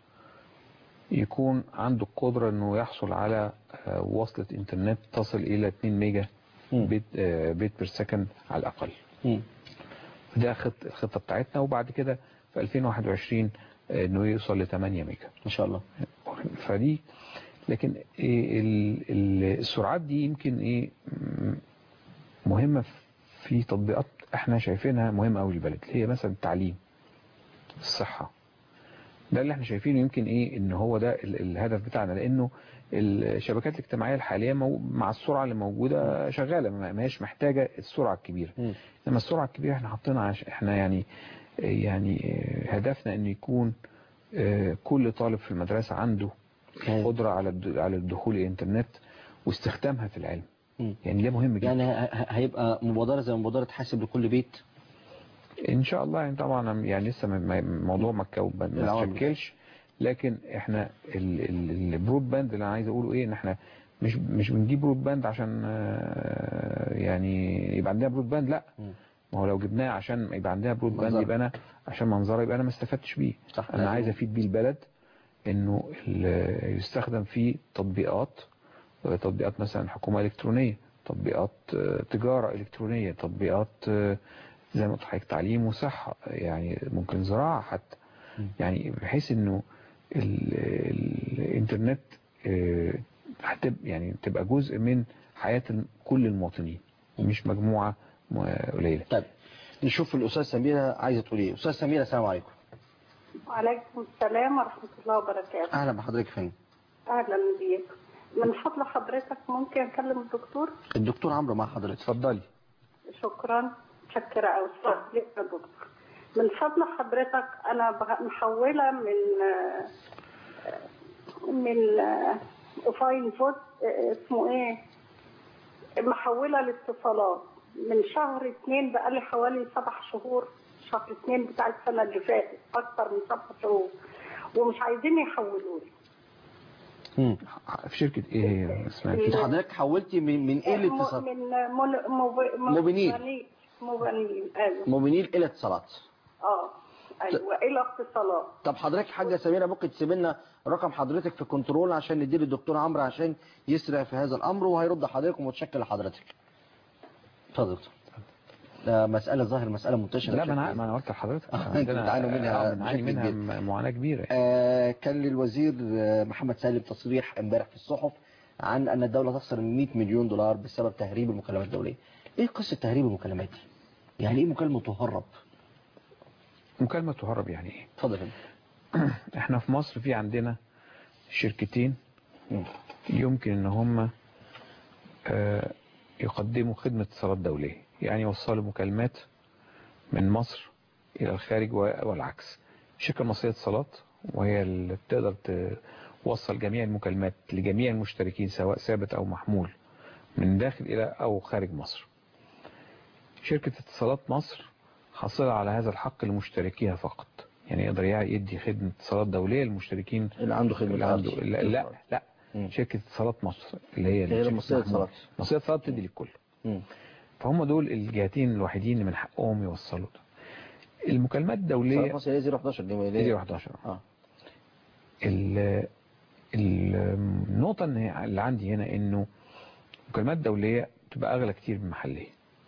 [SPEAKER 3] يكون عنده القدرة انه يحصل على اه، وصلة انترنت تصل الى 2 ميجا
[SPEAKER 2] مم.
[SPEAKER 3] بيت, اه، بيت بير سكند على الاقل
[SPEAKER 2] مم.
[SPEAKER 3] ده خط الخطة بتاعتنا وبعد كده في 2021 اه، انه يوصل ل 8 ميجا
[SPEAKER 2] ما شاء الله
[SPEAKER 3] فدي لكن إيه ال- ال- السرعات دي يمكن ايه م- مهمة في تطبيقات احنا شايفينها مهمة قوي للبلد اللي هي مثلا التعليم الصحة ده اللي احنا شايفينه يمكن ايه ان هو ده ال- الهدف بتاعنا لانه الشبكات الاجتماعية الحالية مو- مع السرعة اللي موجودة شغالة ما ما هيش محتاجة السرعة الكبيرة
[SPEAKER 2] مم.
[SPEAKER 3] انما السرعة الكبيرة احنا حاطينها عش... احنا يعني يعني هدفنا ان يكون آه، كل طالب في المدرسة عنده
[SPEAKER 2] أيوة.
[SPEAKER 3] قدرة على الد- على الدخول الانترنت واستخدامها في العلم
[SPEAKER 2] مم.
[SPEAKER 3] يعني ده مهم جدا
[SPEAKER 2] يعني ه- ه- هيبقى مبادرة زي مبادرة حاسب لكل بيت
[SPEAKER 3] ان شاء الله يعني طبعا يعني لسه ما- ما- الموضوع ما اتكون- ما
[SPEAKER 2] العوامل.
[SPEAKER 3] تشكلش لكن احنا ال- ال- البرود باند اللي انا عايز اقوله ايه ان احنا مش مش بنجيب برود باند عشان آه، يعني يبقى عندنا برود باند لا
[SPEAKER 2] مم.
[SPEAKER 3] ما هو لو جبناه عشان يبقى عندنا برود باند
[SPEAKER 2] منظر.
[SPEAKER 3] يبقى انا عشان منظره يبقى انا ما استفدتش بيه
[SPEAKER 2] صح
[SPEAKER 3] انا عايز
[SPEAKER 2] لازم.
[SPEAKER 3] افيد بيه البلد انه ال- يستخدم في تطبيقات تطبيقات مثلا حكومة الكترونية تطبيقات آه، تجارة الكترونية تطبيقات آه، زي ما قلت لحضرتك تعليم وصحة يعني ممكن زراعة حتى يعني بحيث انه ال- ال- الانترنت آه، هتب يعني تبقى جزء من حياة ال- كل المواطنين مش مجموعة م- قليلة
[SPEAKER 2] طيب نشوف الأستاذ سميرة عايزة تقول إيه أستاذ سميرة السلام عليكم
[SPEAKER 5] وعليكم السلام ورحمة الله وبركاته
[SPEAKER 2] أهلا بحضرتك فين
[SPEAKER 5] أهلا بيك من فضل حضرتك ممكن أكلم الدكتور
[SPEAKER 2] الدكتور عمرو مع حضرتك
[SPEAKER 3] اتفضلي
[SPEAKER 5] شكرا متشكرة أو لك يا دكتور من فضل حضرتك أنا بغ- محولة من آه، من آه، فاين فوت آه، اسمه إيه محولة الاتصالات من شهر اتنين بقالي حوالي سبع شهور شهر اتنين بتاع السنة اللي فاتت أكتر من سبع شهور ومش عايزين يحولوا لي
[SPEAKER 2] مم.
[SPEAKER 3] في شركة ايه هي اسمها
[SPEAKER 2] انت
[SPEAKER 3] كده
[SPEAKER 2] حضرتك حولتي من من ايه الاتصال
[SPEAKER 5] من من موب-
[SPEAKER 2] موبينيل.
[SPEAKER 5] موبينيل موبينيل ايوه
[SPEAKER 2] موبينيل الى اتصالات
[SPEAKER 5] اه ايوه الى اتصالات
[SPEAKER 2] طب حضرتك حاجه سميره ممكن تسيب لنا رقم حضرتك في كنترول عشان نديه للدكتور عمرو عشان يسرع في هذا الامر وهيرد حضرتك ومتشكر لحضرتك اتفضل يا دكتور ده مساله ظاهر مساله منتشره
[SPEAKER 3] لا ما انا
[SPEAKER 2] بشكل-
[SPEAKER 3] ما انا قلت لحضرتك
[SPEAKER 2] آه، انتوا بتعانوا منها
[SPEAKER 3] آه، بنعاني
[SPEAKER 2] بشكل
[SPEAKER 3] منها
[SPEAKER 2] كبير.
[SPEAKER 3] م- معاناة كبيرة
[SPEAKER 2] آه، كان للوزير آه، محمد سالم تصريح امبارح في الصحف عن ان الدوله تخسر 100 مليون دولار بسبب تهريب المكالمات الدوليه ايه قصه تهريب المكالمات دي يعني ايه مكالمه تهرب
[SPEAKER 3] مكالمة تهرب يعني ايه
[SPEAKER 2] اتفضل يا فندم.
[SPEAKER 3] احنا في مصر في عندنا شركتين
[SPEAKER 2] مم.
[SPEAKER 3] يمكن ان هم آه، يقدموا خدمة اتصالات دولية يعني يوصلوا مكالمات من مصر الى الخارج و- والعكس الشركة المصرية اتصالات وهي اللي بتقدر توصل جميع المكالمات لجميع المشتركين سواء ثابت او محمول من داخل الى او خارج مصر شركة اتصالات مصر حصل على هذا الحق لمشتركيها فقط يعني يقدر يدي خدمة اتصالات دولية للمشتركين
[SPEAKER 2] اللي عنده خدمه
[SPEAKER 3] اللي عنده
[SPEAKER 2] عرض.
[SPEAKER 3] لا لا, لا.
[SPEAKER 2] مم.
[SPEAKER 3] شركة اتصالات مصر اللي هي
[SPEAKER 2] هي
[SPEAKER 3] شركة
[SPEAKER 2] المصرية
[SPEAKER 3] محمول.
[SPEAKER 2] اتصالات.
[SPEAKER 3] مصرية اتصالات بتدي للكل
[SPEAKER 2] مم.
[SPEAKER 3] فهم دول الجهتين الوحيدين اللي من حقهم يوصلوا ده المكالمات الدولية
[SPEAKER 2] اتصالات مصر هي 011 دي اللي هي-
[SPEAKER 3] 011
[SPEAKER 2] اه
[SPEAKER 3] ال- ال- النقطة إن- اللي عندي هنا انه المكالمات الدولية تبقى اغلى كتير من المحلية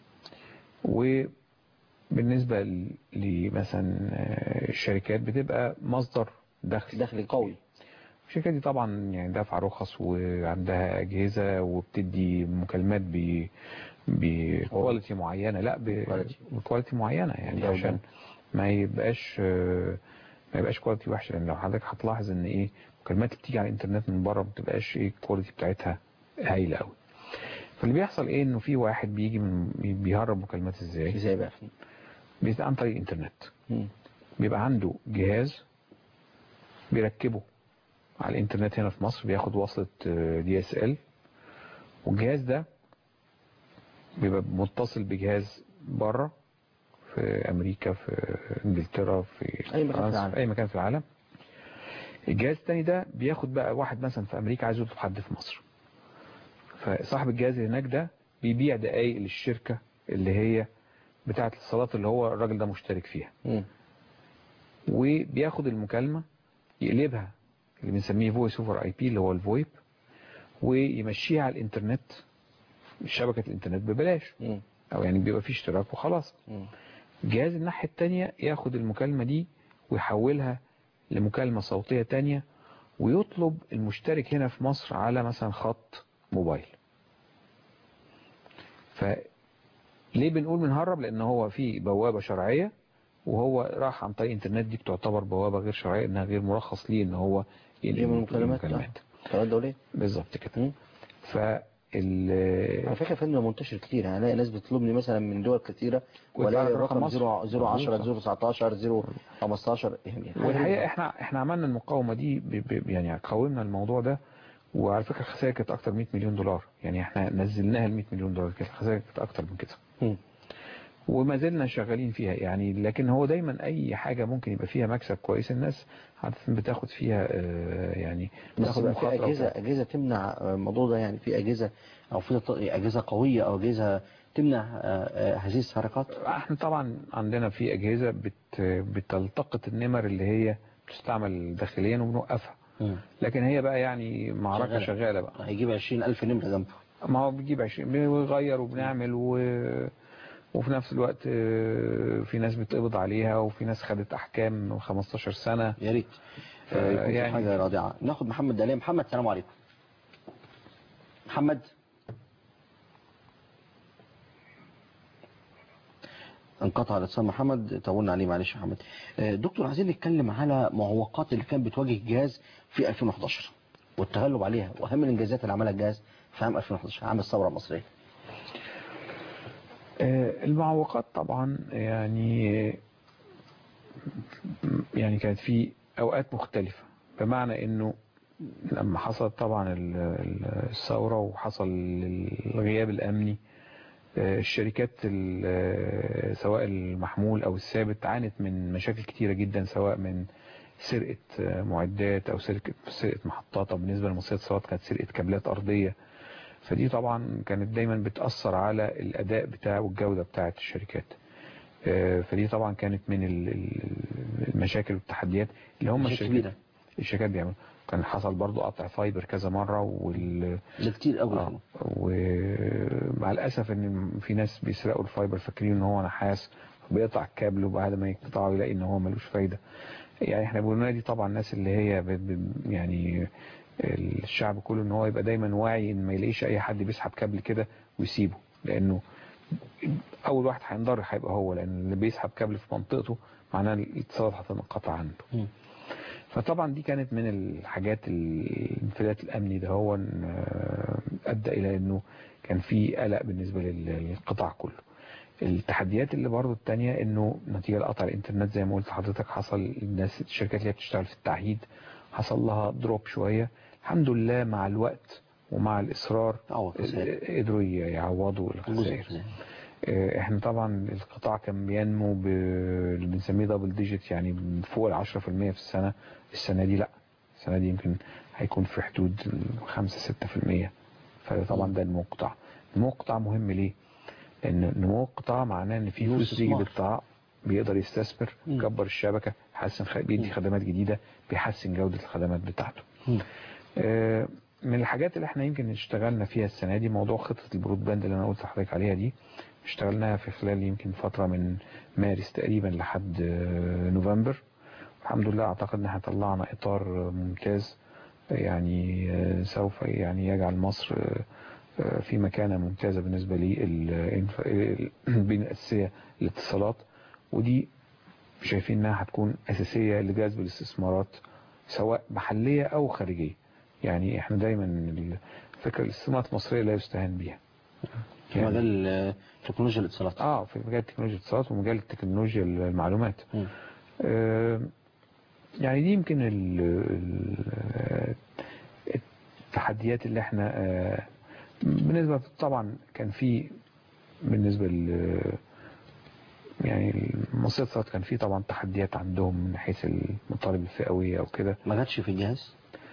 [SPEAKER 3] وبالنسبة ل- لمثلا آه، الشركات بتبقى مصدر دخل
[SPEAKER 2] دخل قوي
[SPEAKER 3] الشركة دي طبعا يعني دافعة رخص وعندها أجهزة وبتدي مكالمات ب بكواليتي معينة لا ب-
[SPEAKER 2] كواليتي.
[SPEAKER 3] بكواليتي معينة يعني
[SPEAKER 2] جودة.
[SPEAKER 3] عشان ما يبقاش آه، ما يبقاش كواليتي وحشة لأن لو حضرتك هتلاحظ إن إيه المكالمات اللي بتيجي على الإنترنت من بره ما بتبقاش إيه الكواليتي بتاعتها هايلة أوي فاللي بيحصل إيه إنه في واحد بيجي من بيهرب مكالمات إزاي؟
[SPEAKER 2] ازاي بقى
[SPEAKER 3] بيبقى عن طريق الإنترنت
[SPEAKER 2] مم.
[SPEAKER 3] بيبقى عنده جهاز بيركبه على الانترنت هنا في مصر بياخد وصلة دي اس ال والجهاز ده بيبقى متصل بجهاز بره في امريكا في انجلترا في
[SPEAKER 2] أي مكان في
[SPEAKER 3] فرنسا،
[SPEAKER 2] العالم.
[SPEAKER 3] في اي مكان في العالم الجهاز التاني ده بياخد بقى واحد مثلا في امريكا عايز يطلب حد في مصر فصاحب الجهاز اللي هناك ده بيبيع دقايق للشركة اللي هي بتاعة الاتصالات اللي هو الراجل ده مشترك فيها
[SPEAKER 2] مم.
[SPEAKER 3] وبياخد المكالمة يقلبها اللي بنسميه فويس اوفر اي بي اللي هو الفويب ويمشيها على الانترنت شبكة الانترنت ببلاش
[SPEAKER 2] مم.
[SPEAKER 3] او يعني بيبقى فيه اشتراك وخلاص
[SPEAKER 2] مم.
[SPEAKER 3] الجهاز الناحية التانية ياخد المكالمة دي ويحولها لمكالمة صوتية تانية ويطلب المشترك هنا في مصر على مثلا خط موبايل فليه بنقول بنهرب لان هو في بوابة شرعية وهو راح عن طريق الانترنت دي بتعتبر بوابة غير شرعية انها غير مرخص ليه ان هو ينقل
[SPEAKER 2] دي من المكالمات
[SPEAKER 3] المكالمات
[SPEAKER 2] آه. مكالمات دوليه
[SPEAKER 3] بالظبط كده
[SPEAKER 2] مم.
[SPEAKER 3] فال
[SPEAKER 2] على فكره فيلم منتشر كتير يعني الاقي ناس بتطلبني مثلا من دول كتيره ولاقي
[SPEAKER 3] وتعرف رقم
[SPEAKER 2] الرقم
[SPEAKER 3] مصر.
[SPEAKER 2] 0 010 019 015 يعني حاجة
[SPEAKER 3] والحقيقة
[SPEAKER 2] غريبة.
[SPEAKER 3] احنا احنا عملنا المقاومة دي ب ب يعني قاومنا الموضوع ده وعلى فكرة الخسائر كانت اكتر من 100 مليون دولار يعني احنا نزلناها ل 100 مليون دولار كانت الخسائر كانت اكتر من كده
[SPEAKER 2] مم.
[SPEAKER 3] وما زلنا شغالين فيها يعني لكن هو دايما اي حاجة ممكن يبقى فيها مكسب كويس الناس عادة بتاخد فيها آه، يعني
[SPEAKER 2] بس
[SPEAKER 3] بتاخد
[SPEAKER 2] بقى في
[SPEAKER 3] مخاطرة
[SPEAKER 2] اجهزه
[SPEAKER 3] وبتاع.
[SPEAKER 2] اجهزه تمنع الموضوع ده يعني في اجهزه او في ط- اجهزه قويه او اجهزه تمنع آه، آه، هذه الحركات
[SPEAKER 3] احنا طبعا عندنا في اجهزة بت بتلتقط النمر اللي هي بتستعمل داخليا وبنوقفها
[SPEAKER 2] مم.
[SPEAKER 3] لكن هي بقى يعني معركة
[SPEAKER 2] شغالة.
[SPEAKER 3] شغالة بقى
[SPEAKER 2] هيجيب 20000 نمرة جنبه
[SPEAKER 3] ما هو بيجيب 20 بيغير وبنعمل و... وفي نفس الوقت آه، في ناس بتقبض عليها وفي ناس خدت احكام 15 سنة
[SPEAKER 2] يا ريت
[SPEAKER 3] آه،
[SPEAKER 2] آه، يكون في
[SPEAKER 3] يعني-
[SPEAKER 2] حاجة رادعة ناخد محمد دالية محمد السلام عليكم محمد انقطع الاتصال محمد طولنا عليه معلش يا محمد آه، دكتور عايزين نتكلم على معوقات اللي كانت بتواجه الجهاز في 2011 والتغلب عليها واهم الانجازات اللي عملها الجهاز في عام 2011 عام الثوره المصريه
[SPEAKER 3] آه، المعوقات طبعا يعني يعني كانت في اوقات مختلفة بمعنى انه لما حصل طبعا ال- ال- الثورة وحصل الغياب الامني آه، الشركات ال- آه، سواء المحمول او الثابت عانت من مشاكل كتيرة جدا سواء من سرقة آه، معدات او سرقة سرقة محطات او بالنسبة لمصرية اتصالات كانت سرقة كابلات ارضية فدي طبعا كانت دايما بتأثر على الأداء بتاع والجودة بتاعة الشركات آه، فدي طبعا كانت من ال- ال- المشاكل والتحديات اللي هم
[SPEAKER 2] مشاكل
[SPEAKER 3] الشركات
[SPEAKER 2] كبيرة.
[SPEAKER 3] الشركات بيعملوا كان حصل برضو قطع فايبر كذا مرة وال
[SPEAKER 2] ده كتير قوي
[SPEAKER 3] آه، ومع الأسف ان في ناس بيسرقوا الفايبر فاكرين ان هو نحاس بيقطع الكابل وبعد ما يقطعه يلاقي ان هو ملوش فايدة يعني احنا بننادي طبعا الناس اللي هي ب- ب- يعني الشعب كله ان هو يبقى دايما واعي ان ما يلاقيش اي حد بيسحب كابل كده ويسيبه لانه اول واحد هينضر هيبقى هو لان اللي بيسحب كابل في منطقته معناه الاتصالات هتنقطع عنده
[SPEAKER 2] مم.
[SPEAKER 3] فطبعا دي كانت من الحاجات الانفلات الامني ده هو إن، آه، ادى الى انه كان في قلق بالنسبه لل- للقطاع كله التحديات اللي برضو التانية انه نتيجة لقطع الانترنت زي ما قلت لحضرتك حصل الناس الشركات اللي هي بتشتغل في التعهيد حصل لها دروب شوية الحمد لله مع الوقت ومع الاصرار
[SPEAKER 2] تعوض خسائر.
[SPEAKER 3] آه، قدروا يعوضوا
[SPEAKER 2] جزء
[SPEAKER 3] الخسائر
[SPEAKER 2] من
[SPEAKER 3] آه، احنا طبعا القطاع كان بينمو ب- اللي بنسميه دبل ديجيت يعني فوق ال 10% في السنة السنة دي لا السنة دي يمكن هيكون في حدود 5 6% فطبعا ده نمو القطاع نمو القطاع مهم ليه؟ لأن نمو القطاع معناه إن في
[SPEAKER 2] نمو
[SPEAKER 3] فلوس بتيجي
[SPEAKER 2] استثمار.
[SPEAKER 3] للقطاع بيقدر يستثمر
[SPEAKER 2] مم.
[SPEAKER 3] يكبر الشبكة يحسن خ... بيدي
[SPEAKER 2] مم.
[SPEAKER 3] خدمات جديدة بيحسن جودة الخدمات بتاعته
[SPEAKER 2] مم.
[SPEAKER 3] آه، من الحاجات اللي احنا يمكن اشتغلنا فيها السنة دي موضوع خطة البرود باند اللي انا قلت لحضرتك عليها دي اشتغلناها في خلال يمكن فترة من مارس تقريبا لحد آه، نوفمبر الحمد لله اعتقد ان احنا طلعنا اطار آه، ممتاز يعني آه، سوف يعني يجعل مصر آه، آه، في مكانة ممتازة بالنسبة لي البنية الأساسية للاتصالات ودي شايفين انها هتكون أساسية لجذب الاستثمارات سواء محلية أو خارجية يعني احنا دايما ال- فكرة الاستثمارات المصرية لا يستهان بها
[SPEAKER 2] في مجال آه، تكنولوجيا الاتصالات
[SPEAKER 3] اه في مجال تكنولوجيا الاتصالات ومجال تكنولوجيا المعلومات
[SPEAKER 2] مم.
[SPEAKER 3] آه، يعني دي يمكن ال- ال- التحديات اللي احنا آه، بالنسبة طبعا كان في بالنسبة ل يعني المصرية الاتصالات كان في طبعا تحديات عندهم من حيث المطالب الفئوية او كده
[SPEAKER 2] ما جاتش في الجهاز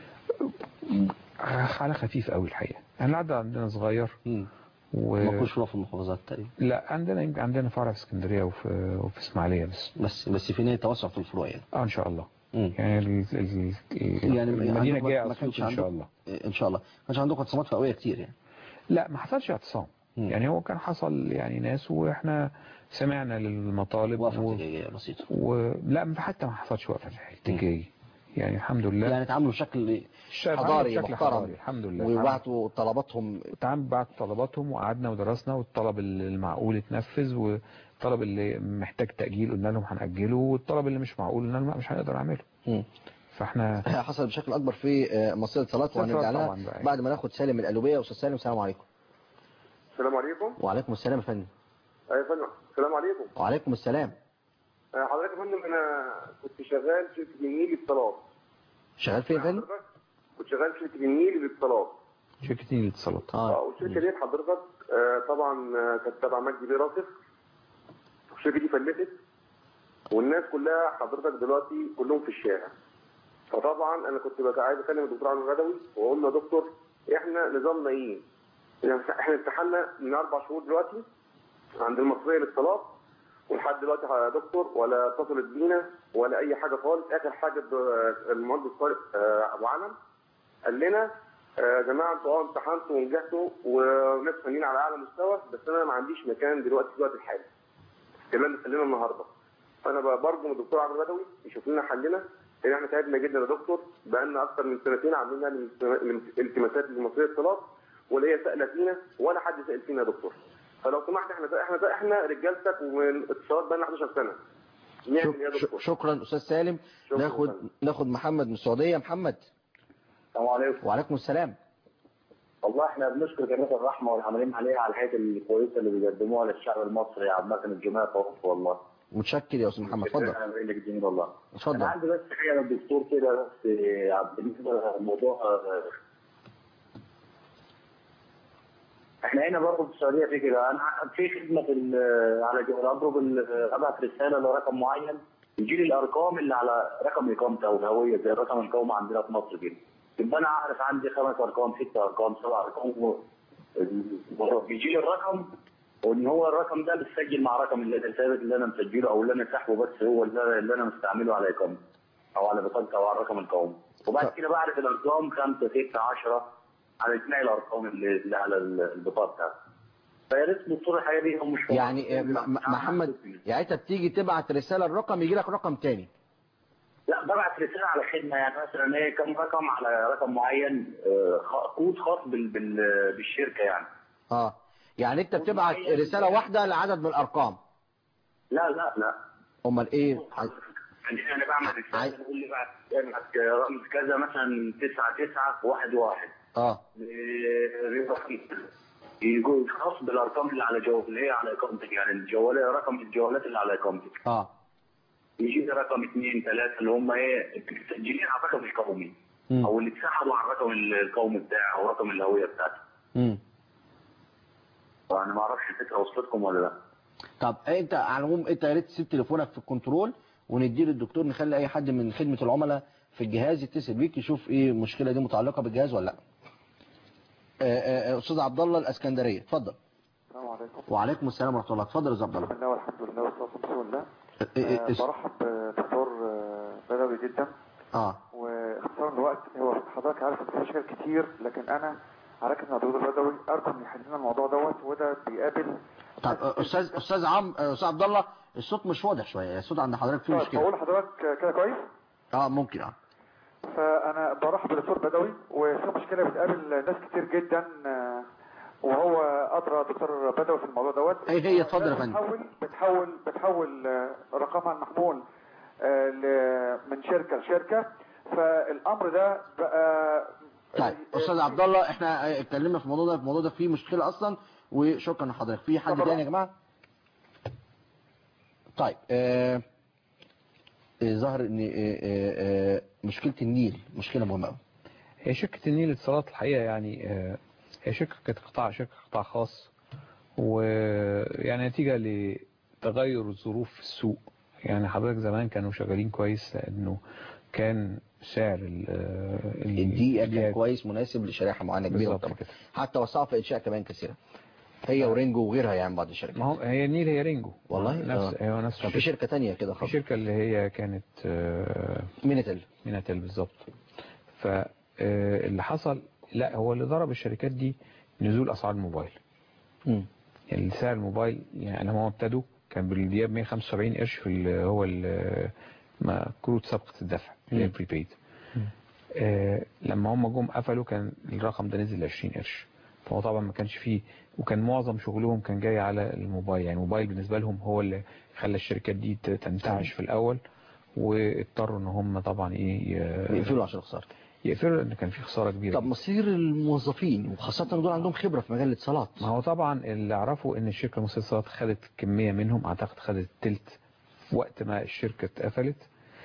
[SPEAKER 3] على خفيف قوي الحقيقة يعني العدد عندنا صغير
[SPEAKER 2] مم.
[SPEAKER 3] و...
[SPEAKER 2] ما كنتش في المحافظات تقريبا
[SPEAKER 3] لا عندنا يمكن عندنا فرع في اسكندرية وفي, وفي اسماعيلية بس
[SPEAKER 2] بس بس في نية توسع في الفروع يعني
[SPEAKER 3] اه ان شاء الله
[SPEAKER 2] مم.
[SPEAKER 3] يعني ال... ال... ال...
[SPEAKER 2] يعني
[SPEAKER 3] المدينة
[SPEAKER 2] عندكم-
[SPEAKER 3] الجاية
[SPEAKER 2] ما
[SPEAKER 3] أسيوط
[SPEAKER 2] كانش
[SPEAKER 3] ان شاء
[SPEAKER 2] عندكم-
[SPEAKER 3] الله
[SPEAKER 2] ان شاء الله ما كانش عندكم اعتصامات فئويه كتير يعني
[SPEAKER 3] لا ما حصلش اعتصام
[SPEAKER 2] مم.
[SPEAKER 3] يعني هو كان حصل يعني ناس واحنا سمعنا للمطالب
[SPEAKER 2] وقفه
[SPEAKER 3] و...
[SPEAKER 2] احتجاجيه بسيطه
[SPEAKER 3] ولا حتى ما حصلش وقفة احتجاجي يعني الحمد لله
[SPEAKER 2] يعني تعاملوا بشكل
[SPEAKER 3] الشارع
[SPEAKER 2] حضاري
[SPEAKER 3] بشكل
[SPEAKER 2] محترم
[SPEAKER 3] حضاري الحمد لله
[SPEAKER 2] وبعتوا طلباتهم
[SPEAKER 3] تعامل بعد طلباتهم وقعدنا ودرسنا والطلب المعقول اتنفذ والطلب اللي محتاج تأجيل قلنا لهم هنأجله والطلب اللي مش معقول قلنا لهم لا مش هنقدر نعمله
[SPEAKER 2] مم.
[SPEAKER 3] فاحنا
[SPEAKER 2] حصل بشكل اكبر في آه، مصيدة الاتصالات
[SPEAKER 3] مصيدة
[SPEAKER 2] وهنرجع
[SPEAKER 3] الاتصالات
[SPEAKER 2] لها
[SPEAKER 3] طبعاً بقى.
[SPEAKER 2] بعد ما ناخد سالم من القلوبيه استاذ سالم السلام عليكم
[SPEAKER 4] السلام عليكم
[SPEAKER 2] وعليكم السلام يا فندم
[SPEAKER 4] ايوه يا فندم السلام عليكم
[SPEAKER 2] وعليكم السلام
[SPEAKER 4] آه، حضرتك يا فندم انا كنت شغال في شركه النيل للاتصالات
[SPEAKER 2] شغال فين يا فندم
[SPEAKER 4] حضرتك كنت شغال في شركه النيل للاتصالات
[SPEAKER 3] شركة نيل الاتصالات
[SPEAKER 4] اه
[SPEAKER 2] اه
[SPEAKER 4] والشركه ديت حضرتك آه، طبعا آه، كانت تبع مجدي بيه راسخ الشركه دي فلتت والناس كلها حضرتك دلوقتي كلهم في الشارع فطبعا انا كنت بقى عايز اكلم الدكتور علي الغدوي واقول له يا دكتور احنا نظامنا ايه؟ احنا امتحنا من اربع شهور دلوقتي عند المصريه للاتصالات ولحد دلوقتي يا دكتور ولا اتصلت بينا ولا اي حاجه خالص اخر حاجه الد- المهندس طارق آه، ابو علم قال لنا آه، يا جماعه انتوا اه امتحنتوا ونجحتوا وناس فنيين على اعلى مستوى بس انا ما عنديش مكان دلوقتي في الوقت الحالي الكلام ده خلينا النهارده فانا بقى برجو من الدكتور عبد البدوي يشوف لنا حلنا لان احنا تعبنا جدا يا دكتور بقالنا اكتر من سنتين عاملين نعمل التماسات لمصريه الاتصالات ولا هي سائله فينا ولا حد سال فينا يا دكتور فلو سمحت احنا احنا احنا رجالتك ومن اتصالات بقالنا 11 سنه نعمل ايه يا
[SPEAKER 2] شك-
[SPEAKER 4] دكتور؟
[SPEAKER 2] شكرا استاذ سالم
[SPEAKER 4] شكراً.
[SPEAKER 2] ناخد ناخد محمد من السعوديه محمد
[SPEAKER 6] السلام عليكم
[SPEAKER 2] وعليكم السلام
[SPEAKER 6] والله احنا بنشكر جمعيه الرحمه والعاملين عليها على الحاجات الكويسه اللي بيقدموها للشعب المصري عامه الجمعيه توقف والله
[SPEAKER 2] متشكر يا استاذ محمد اتفضل
[SPEAKER 6] انا بقول لك جميل والله انا
[SPEAKER 2] اتفضل
[SPEAKER 6] عندي بس حاجه للدكتور كده بس آه، بالنسبه لموضوع آه، احنا هنا برضه في السعوديه في كده انا في خدمه في ال- على جو- اضرب ال- ابعت رساله لرقم معين يجي لي الارقام اللي على رقم اقامتي او الهويه زي الرقم القومي عندنا في مصر كده يبقى انا عارف عندي خمس ارقام ست ارقام سبع ارقام و- بيجي لي الرقم وان هو الرقم ده بتسجل مع رقم اللي الثابت اللي انا مسجله او اللي انا ساحبه بس هو اللي اللي انا مستعمله على اقامتي او على بطاقتي او على الرقم القومي وبعد كده بعرف الارقام 5 6 10 على اجماع الارقام اللي, اللي على البطاقه بتاعتي فيا ريت دكتور الحاجه دي هو مش
[SPEAKER 2] يعني آه، م- م- محمد يعني انت بتيجي تبعت رساله الرقم يجي لك رقم تاني
[SPEAKER 6] لا ببعت رساله على خدمه يعني مثلا ايه كم رقم على رقم معين آه، خ- كود خاص بال بال بالشركه يعني
[SPEAKER 2] اه يعني انت بتبعت رساله واحده لعدد من الارقام
[SPEAKER 6] لا لا لا
[SPEAKER 2] امال ايه
[SPEAKER 6] يعني انا بعمل
[SPEAKER 2] عاي-
[SPEAKER 6] رساله بقول لي بعت ابعت رقم كذا مثلا 9 9 1 1
[SPEAKER 2] اه
[SPEAKER 6] يقول خاص بالارقام اللي على جو اللي هي على اقامتك يعني الجوال رقم الجوالات اللي على اقامتك
[SPEAKER 2] اه
[SPEAKER 6] يجي لي رقم اثنين ثلاثه اللي هم ايه مسجلين على الرقم القومي
[SPEAKER 2] مم.
[SPEAKER 6] او اللي اتسحبوا على الرقم القومي بتاعي او رقم الهويه بتاعتي
[SPEAKER 2] امم
[SPEAKER 6] وانا ما اعرفش الفكره وصلتكم ولا لا
[SPEAKER 2] طب انت على العموم انت يا ريت تسيب تليفونك في الكنترول ونديه للدكتور نخلي اي حد من خدمه العملاء في الجهاز يتصل بيك يشوف ايه المشكله دي متعلقه بالجهاز ولا لا آه، آه، آه، استاذ عبد الله الاسكندريه اتفضل
[SPEAKER 7] السلام عليكم
[SPEAKER 2] وعليكم السلام ورحمه الله اتفضل يا استاذ عبد الله
[SPEAKER 7] بسم الله والحمد لله والصلاة والسلام على رسول الله
[SPEAKER 2] آه،
[SPEAKER 7] آه،
[SPEAKER 2] آه، اس-
[SPEAKER 7] برحب بدكتور آه، بدوي جدا
[SPEAKER 2] اه
[SPEAKER 7] واختصار الوقت هو حضرتك عارف ان في مشاكل كتير لكن انا عارف ان الدكتور بدوي ارجو ان يحل لنا الموضوع دوت وده بيقابل
[SPEAKER 2] طب آه، استاذ استاذ عم آه، استاذ عبد الله الصوت مش واضح شويه الصوت عند حضرتك فيه
[SPEAKER 7] طيب
[SPEAKER 2] مشكله
[SPEAKER 7] بقول لحضرتك كده كويس
[SPEAKER 2] اه ممكن اه
[SPEAKER 7] فانا برحب بالدكتور بدوي وفي مشكله بتقابل ناس كتير جدا آه، وهو ادرى دكتور بدوي في الموضوع دوت
[SPEAKER 2] ايه هي اتفضل يا فندم
[SPEAKER 7] بتحول بتحول بتحول آه، رقمها المحمول آه، ل- من شركه لشركه فالامر ده بقى
[SPEAKER 2] طيب استاذ عبد الله احنا آه، اتكلمنا في الموضوع ده في الموضوع ده فيه مشكله اصلا وشكرا لحضرتك في حد
[SPEAKER 7] طبعا.
[SPEAKER 2] تاني يا جماعه طيب آه آه، ظهر ان آه، آه، آه، مشكله النيل مشكله مهمه قوي
[SPEAKER 3] هي شركة النيل للاتصالات الحقيقة يعني آه، هي شركة كانت قطاع شركة قطاع خاص ويعني نتيجة لتغير الظروف في السوق يعني حضرتك زمان كانوا شغالين كويس لأنه كان سعر ال- آه، ال-
[SPEAKER 2] الدقيقه كان
[SPEAKER 3] الدقيقة
[SPEAKER 2] كويس مناسب لشريحه معينه كبيره
[SPEAKER 3] بالظبط
[SPEAKER 2] طبعا
[SPEAKER 3] كده.
[SPEAKER 2] حتى وسعوا في انشاء كمان كثيره هي ورينجو وغيرها يعني بعض الشركات
[SPEAKER 3] ما هو هي النيل هي رينجو
[SPEAKER 2] والله؟
[SPEAKER 3] نفس
[SPEAKER 2] آه.
[SPEAKER 3] هو نفس
[SPEAKER 2] كان في
[SPEAKER 3] الشركة.
[SPEAKER 2] شركه تانية كده
[SPEAKER 3] في
[SPEAKER 2] خالص
[SPEAKER 3] شركة اللي هي كانت آه،
[SPEAKER 2] مينيتل
[SPEAKER 3] ميناتيل بالظبط فاللي حصل لا هو اللي ضرب الشركات دي نزول اسعار الموبايل
[SPEAKER 2] مم.
[SPEAKER 3] يعني سعر الموبايل يعني لما هم ابتدوا كان بالدقيقه ب 175 قرش في ال- هو ال- ما كروت سابقه الدفع اللي هي
[SPEAKER 2] مم.
[SPEAKER 3] بريبيد آه لما هم جم قفلوا كان الرقم ده نزل ل 20 قرش فهو طبعا ما كانش فيه وكان معظم شغلهم كان جاي على الموبايل يعني الموبايل بالنسبه لهم هو اللي خلى الشركات دي ت- تنتعش في الاول واضطروا ان هم طبعا ايه ي-
[SPEAKER 2] يقفلوا عشان خساره
[SPEAKER 3] يقفلوا لان كان في خساره كبيره
[SPEAKER 2] طب مصير الموظفين وخاصه دول عندهم خبره في مجال الاتصالات
[SPEAKER 3] ما هو طبعا اللي اعرفه ان الشركه المصريه للاتصالات خدت كميه منهم اعتقد خدت تلت وقت ما الشركه اتقفلت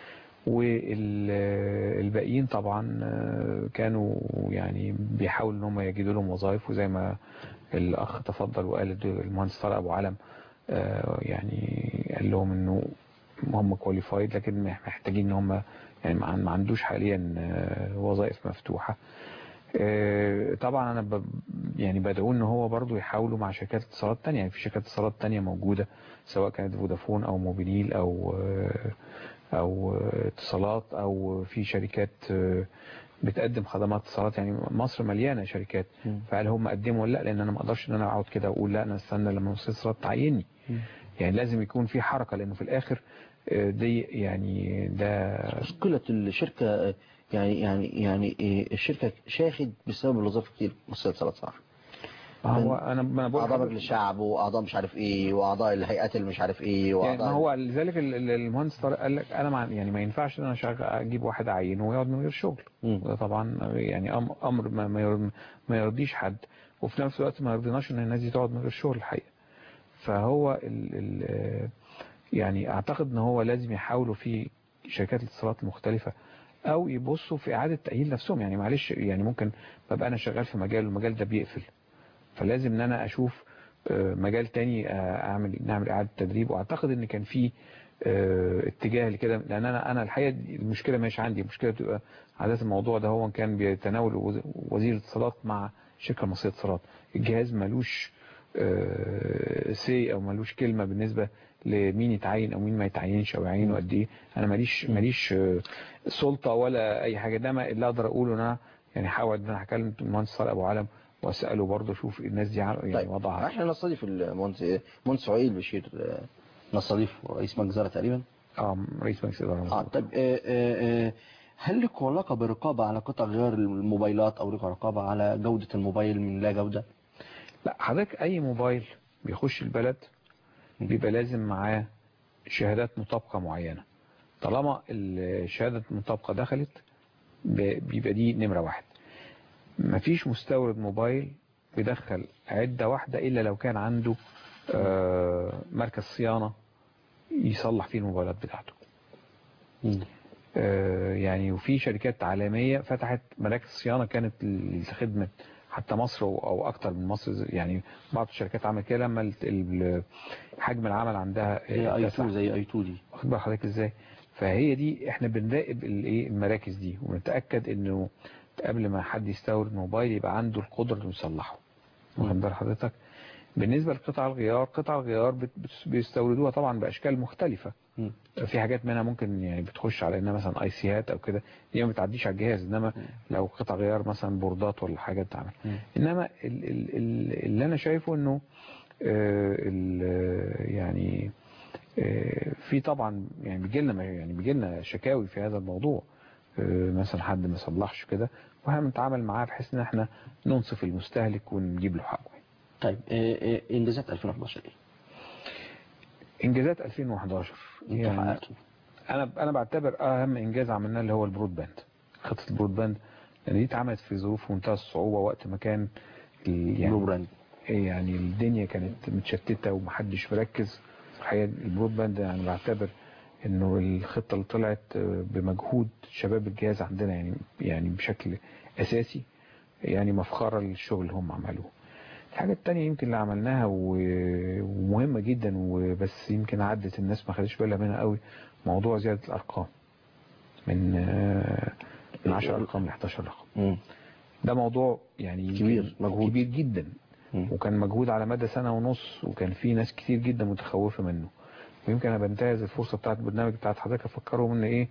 [SPEAKER 3] والباقيين طبعا آه، كانوا يعني بيحاولوا ان هم يجدوا لهم وظائف وزي ما الاخ تفضل وقال الد- المهندس طارق ابو علم آه، يعني قال لهم انه هم كواليفايد لكن محتاجين ان هم يعني ما عن- ما عندوش حاليا آه، وظائف مفتوحه آه، طبعا انا ب... يعني بدعو ان هو برضو يحاولوا مع شركات اتصالات تانية يعني في شركات اتصالات تانية موجودة سواء كانت فودافون او موبينيل او آه، او آه، اتصالات او في شركات آه، بتقدم خدمات اتصالات يعني مصر مليانة شركات
[SPEAKER 2] مم.
[SPEAKER 3] فهل هم قدموا ولا لا لان انا ما اقدرش ان انا اقعد كده واقول لا انا استنى لما مؤسسة اتصالات تعيني يعني لازم يكون في حركة لانه في الاخر آه، دي يعني ده
[SPEAKER 2] مشكلة الشركة آه، يعني يعني يعني آه، الشركة شاخد بسبب الوظائف كتير مؤسسة اتصالات صح
[SPEAKER 3] هو انا ما انا بقول
[SPEAKER 2] اعضاء
[SPEAKER 3] لحضرتك-
[SPEAKER 2] مجلس الشعب واعضاء مش عارف ايه واعضاء الهيئات اللي مش عارف ايه
[SPEAKER 3] يعني
[SPEAKER 2] واعضاء
[SPEAKER 3] ما هو لذلك ال- ال- المهندس طارق قال لك انا مع يعني ما ينفعش ان انا شغ- اجيب واحد اعينه ويقعد من غير شغل
[SPEAKER 2] مم.
[SPEAKER 3] وده طبعا يعني أم- امر ما ما ير- ما يرضيش حد وفي نفس الوقت ما يرضيناش ان الناس دي تقعد من غير شغل الحقيقه فهو ال ال يعني اعتقد ان هو لازم يحاولوا في شركات الاتصالات المختلفه او يبصوا في اعاده تاهيل نفسهم يعني معلش يعني ممكن ببقى انا شغال في مجال والمجال ده بيقفل فلازم ان انا اشوف آه، مجال تاني آه، اعمل نعمل اعاده تدريب واعتقد ان كان في آه، اتجاه لكده لان انا انا الحقيقه دي- المشكله مش عندي المشكله بتبقى عاده الموضوع ده هو كان بيتناول وز- وزير الاتصالات مع شركه مصريه اتصالات الجهاز ملوش سي او ملوش كلمه بالنسبه لمين يتعين او مين ما يتعينش او يعينه قد ايه انا ماليش ماليش آه، سلطه ولا اي حاجه ده ما اللي اقدر اقوله ان انا يعني هحاول ان انا هكلم المهندس طارق ابو علم واساله برضه اشوف الناس دي عم- يعني
[SPEAKER 2] طيب
[SPEAKER 3] وضعها
[SPEAKER 2] احنا نستضيف المهندس مهندس سعيد بشير آه، نستضيف رئيس مجزرة تقريبا
[SPEAKER 3] اه رئيس مجلس الاداره
[SPEAKER 2] اه طيب آه، آه، آه، هل لكم علاقة برقابة على قطع غيار الموبايلات او لكم رقابة على جودة الموبايل من لا جودة
[SPEAKER 3] لا حضرتك اي موبايل بيخش البلد بيبقى لازم معاه شهادات مطابقة معينة طالما الشهادة المطابقة دخلت ب- بيبقى دي نمرة واحد مفيش مستورد موبايل بيدخل عدة واحدة إلا لو كان عنده آه، مركز صيانة يصلح فيه الموبايلات بتاعته آه، يعني وفي شركات عالمية فتحت مراكز صيانة كانت لخدمة حتى مصر أو- أو أكتر من مصر زي- يعني بعض الشركات عملت كده لما ال- ال- حجم العمل عندها
[SPEAKER 2] هي اي
[SPEAKER 3] اتسع.
[SPEAKER 2] 2 زي اي 2 دي
[SPEAKER 3] واخد بال حضرتك ازاي فهي دي احنا بنراقب الايه المراكز دي ونتاكد انه قبل ما حد يستورد موبايل يبقى عنده القدره انه يصلحه واخد بال حضرتك بالنسبه لقطع الغيار قطع الغيار بت- بت- بيستوردوها طبعا باشكال مختلفه
[SPEAKER 2] مم.
[SPEAKER 3] في حاجات منها ممكن يعني بتخش على انها مثلا اي سيات او كده دي ما بتعديش على الجهاز انما لو قطع غيار مثلا بوردات ولا حاجه بتعمل
[SPEAKER 2] مم.
[SPEAKER 3] انما ال- ال- ال- اللي انا شايفه انه آه، ال- يعني آه، في طبعا يعني بيجي لنا يعني بيجي لنا شكاوي في هذا الموضوع آه، مثلا حد ما صلحش كده واحنا بنتعامل معاه بحيث ان احنا ننصف المستهلك ونجيب له حقه
[SPEAKER 2] طيب آه، آه، انجازات 2011 ايه؟
[SPEAKER 3] انجازات 2011
[SPEAKER 2] انتوا
[SPEAKER 3] يعني
[SPEAKER 2] حققتوا
[SPEAKER 3] انا انا بعتبر اهم انجاز عملناه اللي هو البرود باند خطه البرود باند لان دي اتعملت في ظروف منتهى الصعوبه وقت ما كان ال-
[SPEAKER 2] بلو
[SPEAKER 3] يعني
[SPEAKER 2] براند
[SPEAKER 3] يعني الدنيا كانت متشتته ومحدش مركز الحقيقه البرود باند يعني بعتبر انه الخطه اللي طلعت بمجهود شباب الجهاز عندنا يعني يعني بشكل اساسي يعني مفخره للشغل اللي هم عملوه الحاجة التانية يمكن اللي عملناها و- ومهمة جدا وبس يمكن عدت الناس ما خدش بالها منها قوي موضوع زيادة الأرقام من آه، من 10 أرقام ل 11 رقم
[SPEAKER 2] مم.
[SPEAKER 3] ده موضوع يعني يمكن
[SPEAKER 2] كبير، مجهود.
[SPEAKER 3] كبير جدا
[SPEAKER 2] مم.
[SPEAKER 3] وكان مجهود على مدى سنة ونص وكان في ناس كتير جدا متخوفة منه ويمكن انا بنتهز الفرصة بتاعت البرنامج بتاعت حضرتك افكرهم ان ايه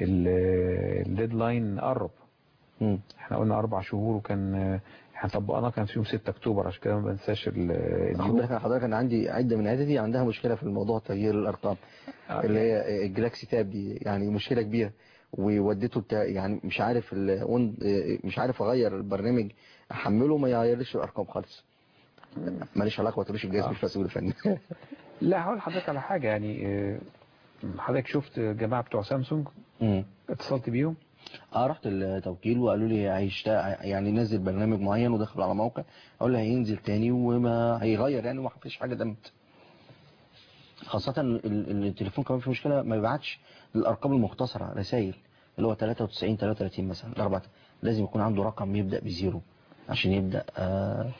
[SPEAKER 3] ال- الديدلاين قرب
[SPEAKER 2] مم.
[SPEAKER 3] احنا قلنا اربع شهور وكان آه، احنا طبقناه كان في يوم 6 اكتوبر عشان كده ما بنساش ال-
[SPEAKER 2] خد
[SPEAKER 3] اليوم
[SPEAKER 2] بالك حضرتك انا عندي عده من عدتي عندها مشكله في الموضوع تغيير الارقام
[SPEAKER 3] آه،
[SPEAKER 2] اللي هي الجلاكسي تاب دي يعني مشكله كبيره ووديته بتاع يعني مش عارف ال... وين- مش عارف اغير البرنامج احمله ما يغيرليش الارقام خالص ماليش علاقه ما تقوليش الجهاز
[SPEAKER 3] آه.
[SPEAKER 2] مش مسؤول الفني
[SPEAKER 3] لا هقول لحضرتك على حاجة يعني آه، حضرتك شفت جماعة بتوع سامسونج
[SPEAKER 2] مم.
[SPEAKER 3] اتصلت بيهم
[SPEAKER 2] اه رحت التوكيل وقالوا لي هيشتاق يعني نزل برنامج معين ودخل على موقع اقول له هينزل تاني وما هيغير يعني وما فيش حاجه دمت خاصة ال- ال- التليفون كمان في مشكلة ما بيبعتش الأرقام المختصرة رسائل اللي هو 93 33 مثلا الأربعة لازم يكون عنده رقم يبدأ بزيرو عشان يبدأ آه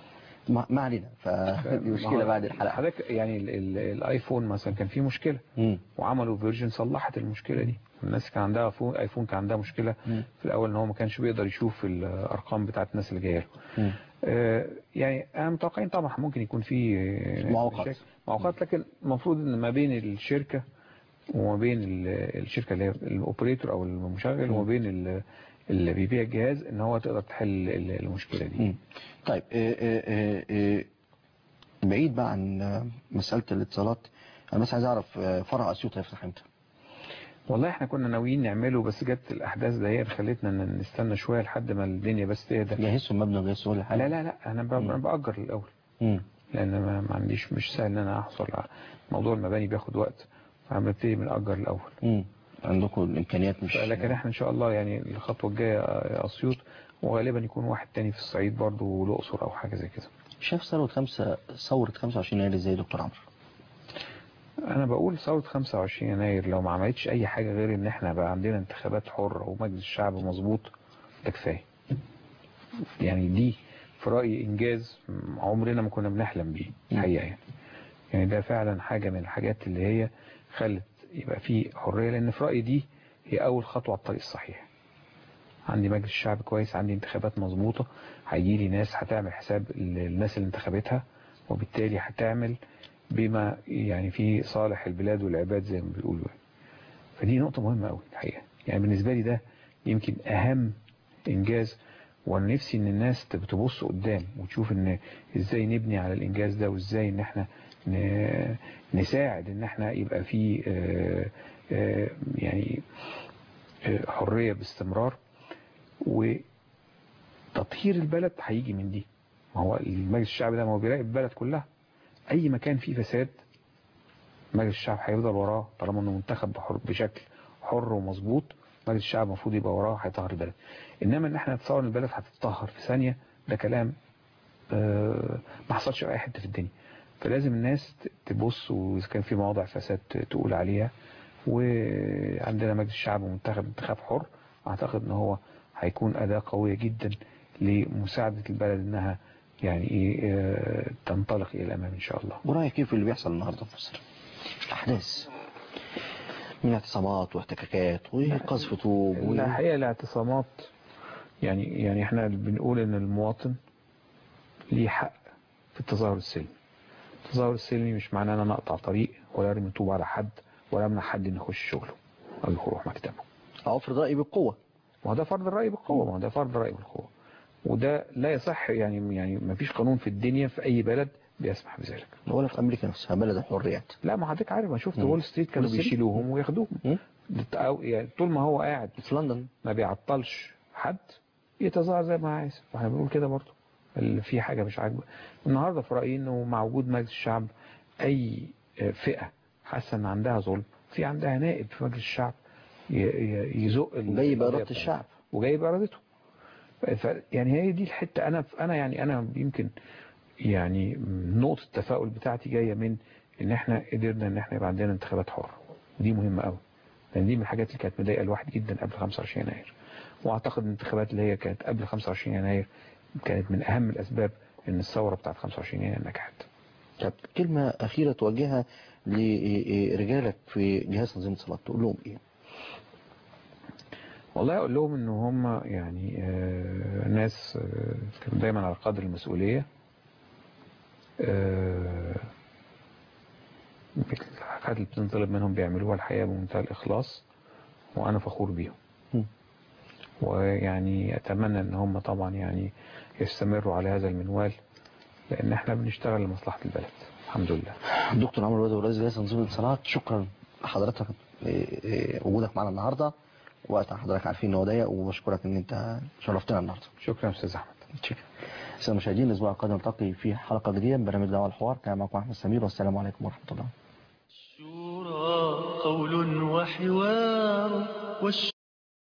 [SPEAKER 2] ما ما علينا فدي مشكله بعد الحلقه
[SPEAKER 3] حضرتك يعني ال ال الايفون مثلا كان فيه مشكله
[SPEAKER 2] مم.
[SPEAKER 3] وعملوا فيرجن صلحت المشكله دي الناس كان عندها فون ايفون كان عندها مشكله
[SPEAKER 2] مم.
[SPEAKER 3] في الاول ان هو ما كانش بيقدر يشوف الارقام بتاعت الناس اللي جايه له
[SPEAKER 2] مم.
[SPEAKER 3] آه، يعني انا متوقعين طبعا ممكن يكون في آه،
[SPEAKER 2] معوقات.
[SPEAKER 3] مشاكل- معوقات لكن المفروض ان ما بين الشركه وما بين ال- الشركه اللي هي الاوبريتور او المشغل وما بين ال- اللي بيبيع الجهاز ان هو تقدر تحل ال- المشكله دي
[SPEAKER 2] مم. طيب آه، آه، آه، آه، بعيد بقى عن آه، مساله الاتصالات انا بس عايز اعرف آه، فرع اسيوط هيفتح امتى
[SPEAKER 3] والله احنا كنا ناويين نعمله بس جت الاحداث دهيت خلتنا ان نستنى شويه لحد ما الدنيا بس تهدى
[SPEAKER 2] جهزتوا المبنى وجهزتوا كل حاجه
[SPEAKER 3] لا لا لا انا ب- أنا باجر الاول
[SPEAKER 2] مم.
[SPEAKER 3] لان ما ما عنديش مش سهل ان انا احصل على موضوع المباني بياخد وقت فهنبتدي من اجر الاول
[SPEAKER 2] مم. عندكم الامكانيات مش
[SPEAKER 3] لكن احنا ان شاء الله يعني الخطوه الجايه اسيوط وغالبا يكون واحد تاني في الصعيد برضه والاقصر او حاجه زي كده
[SPEAKER 2] شايف ثوره خمسة ثوره 25 يناير ازاي يا دكتور عمرو
[SPEAKER 3] انا بقول ثوره 25 يناير لو ما عملتش اي حاجه غير ان احنا بقى عندنا انتخابات حره ومجلس الشعب مظبوط ده كفايه يعني دي في رايي انجاز عمرنا ما كنا بنحلم بيه الحقيقه يعني يعني ده فعلا حاجه من الحاجات اللي هي خلت يبقى في حريه لان في رايي دي هي اول خطوه على الطريق الصحيح عندي مجلس شعب كويس عندي انتخابات مظبوطه هيجي لي ناس هتعمل حساب ال- الناس اللي انتخبتها وبالتالي هتعمل بما يعني في صالح البلاد والعباد زي ما بيقولوا يعني. فدي نقطة مهمة قوي الحقيقة يعني بالنسبة لي ده يمكن أهم إنجاز وأنا نفسي إن الناس تبص قدام وتشوف إن إزاي نبني على الإنجاز ده وإزاي إن إحنا ن- نساعد إن إحنا يبقى في آه، آه، يعني آه، حرية باستمرار وتطهير البلد هيجي من دي ما هو المجلس الشعبي ده ما هو بيراقب البلد كلها اي مكان فيه فساد مجلس الشعب هيفضل وراه طالما انه منتخب بحر بشكل حر ومظبوط مجلس الشعب المفروض يبقى وراه هيطهر البلد انما ان احنا نتصور ان البلد هتتطهر في ثانيه ده كلام آه، ما حصلش في اي حته في الدنيا فلازم الناس ت- تبص واذا كان في مواضع فساد ت- تقول عليها وعندنا مجلس الشعب ومنتخب انتخاب حر اعتقد ان هو هيكون اداه قويه جدا لمساعده البلد انها يعني ايه آه، تنطلق الى الامام ان شاء الله
[SPEAKER 2] ورايك كيف اللي بيحصل النهارده في مصر الاحداث من اعتصامات واحتكاكات وقذف طوب و...
[SPEAKER 3] الحقيقة الاعتصامات يعني يعني احنا بنقول ان المواطن ليه حق في التظاهر السلمي التظاهر السلمي مش معناه ان انا اقطع طريق ولا ارمي طوب على حد ولا امنع حد انه يخش شغله او يروح مكتبه
[SPEAKER 2] او افرض رايي بالقوه
[SPEAKER 3] ما هو ده فرض الرأي بالقوة ما هو ده فرض الرأي بالقوة وده لا يصح يعني يعني ما فيش قانون في الدنيا في اي بلد بيسمح بذلك
[SPEAKER 2] ولا في امريكا نفسها بلد الحريات
[SPEAKER 3] لا ما حضرتك عارف ما شفت
[SPEAKER 2] مم.
[SPEAKER 3] وول ستريت كانوا
[SPEAKER 2] وول ستريت؟
[SPEAKER 3] بيشيلوهم وياخدوهم
[SPEAKER 2] مم.
[SPEAKER 3] أو يعني طول ما هو قاعد
[SPEAKER 2] في لندن
[SPEAKER 3] ما بيعطلش حد يتظاهر زي ما عايز فاحنا بنقول كده برضه اللي في حاجة مش عاجبه النهاردة في رأيي انه مع وجود مجلس الشعب اي فئة حاسة ان عندها ظلم في عندها نائب في مجلس الشعب ي- ي- يزق ال-
[SPEAKER 2] وجاي
[SPEAKER 3] القضية
[SPEAKER 2] بإرادة
[SPEAKER 3] بتاعتها.
[SPEAKER 2] الشعب.
[SPEAKER 3] وجاي بإرادته ف- يعني هي دي الحتة انا انا يعني انا يمكن يعني نقطة التفاؤل بتاعتي جاية من ان احنا قدرنا ان احنا يبقى عندنا انتخابات حرة ودي مهمة قوي لان دي من الحاجات اللي كانت مضايقة الواحد جدا قبل 25 يناير واعتقد الانتخابات اللي هي كانت قبل 25 يناير كانت من اهم الاسباب ان الثورة بتاعت 25 يناير نجحت
[SPEAKER 2] طب كلمة أخيرة توجهها لرجالك في جهاز تنظيم الصلاة تقول لهم إيه؟
[SPEAKER 3] والله اقول لهم ان هم يعني آه، ناس آه، كانوا دايما على قدر المسؤولية آه، الحاجات اللي بتنطلب منهم بيعملوها الحقيقة بمنتهى الإخلاص وأنا فخور بيهم
[SPEAKER 2] م.
[SPEAKER 3] ويعني أتمنى أن هم طبعا يعني يستمروا على هذا المنوال لأن احنا بنشتغل لمصلحة البلد الحمد لله
[SPEAKER 2] دكتور عمرو بدوي رئيس جهاز تنظيم الصلاة شكرا لحضرتك إيه، إيه، وجودك معنا النهاردة وقت حضرتك عارفين ان هو ضيق وبشكرك ان انت شرفتنا النهارده
[SPEAKER 3] شكرا أستاذ أحمد
[SPEAKER 2] شكرا السادة المشاهدين الاسبوع القادم نلتقي في حلقة جديدة من برنامج دعوة الحوار كان معكم احمد سمير والسلام عليكم ورحمة الله
[SPEAKER 1] الشورى قول وحوار والش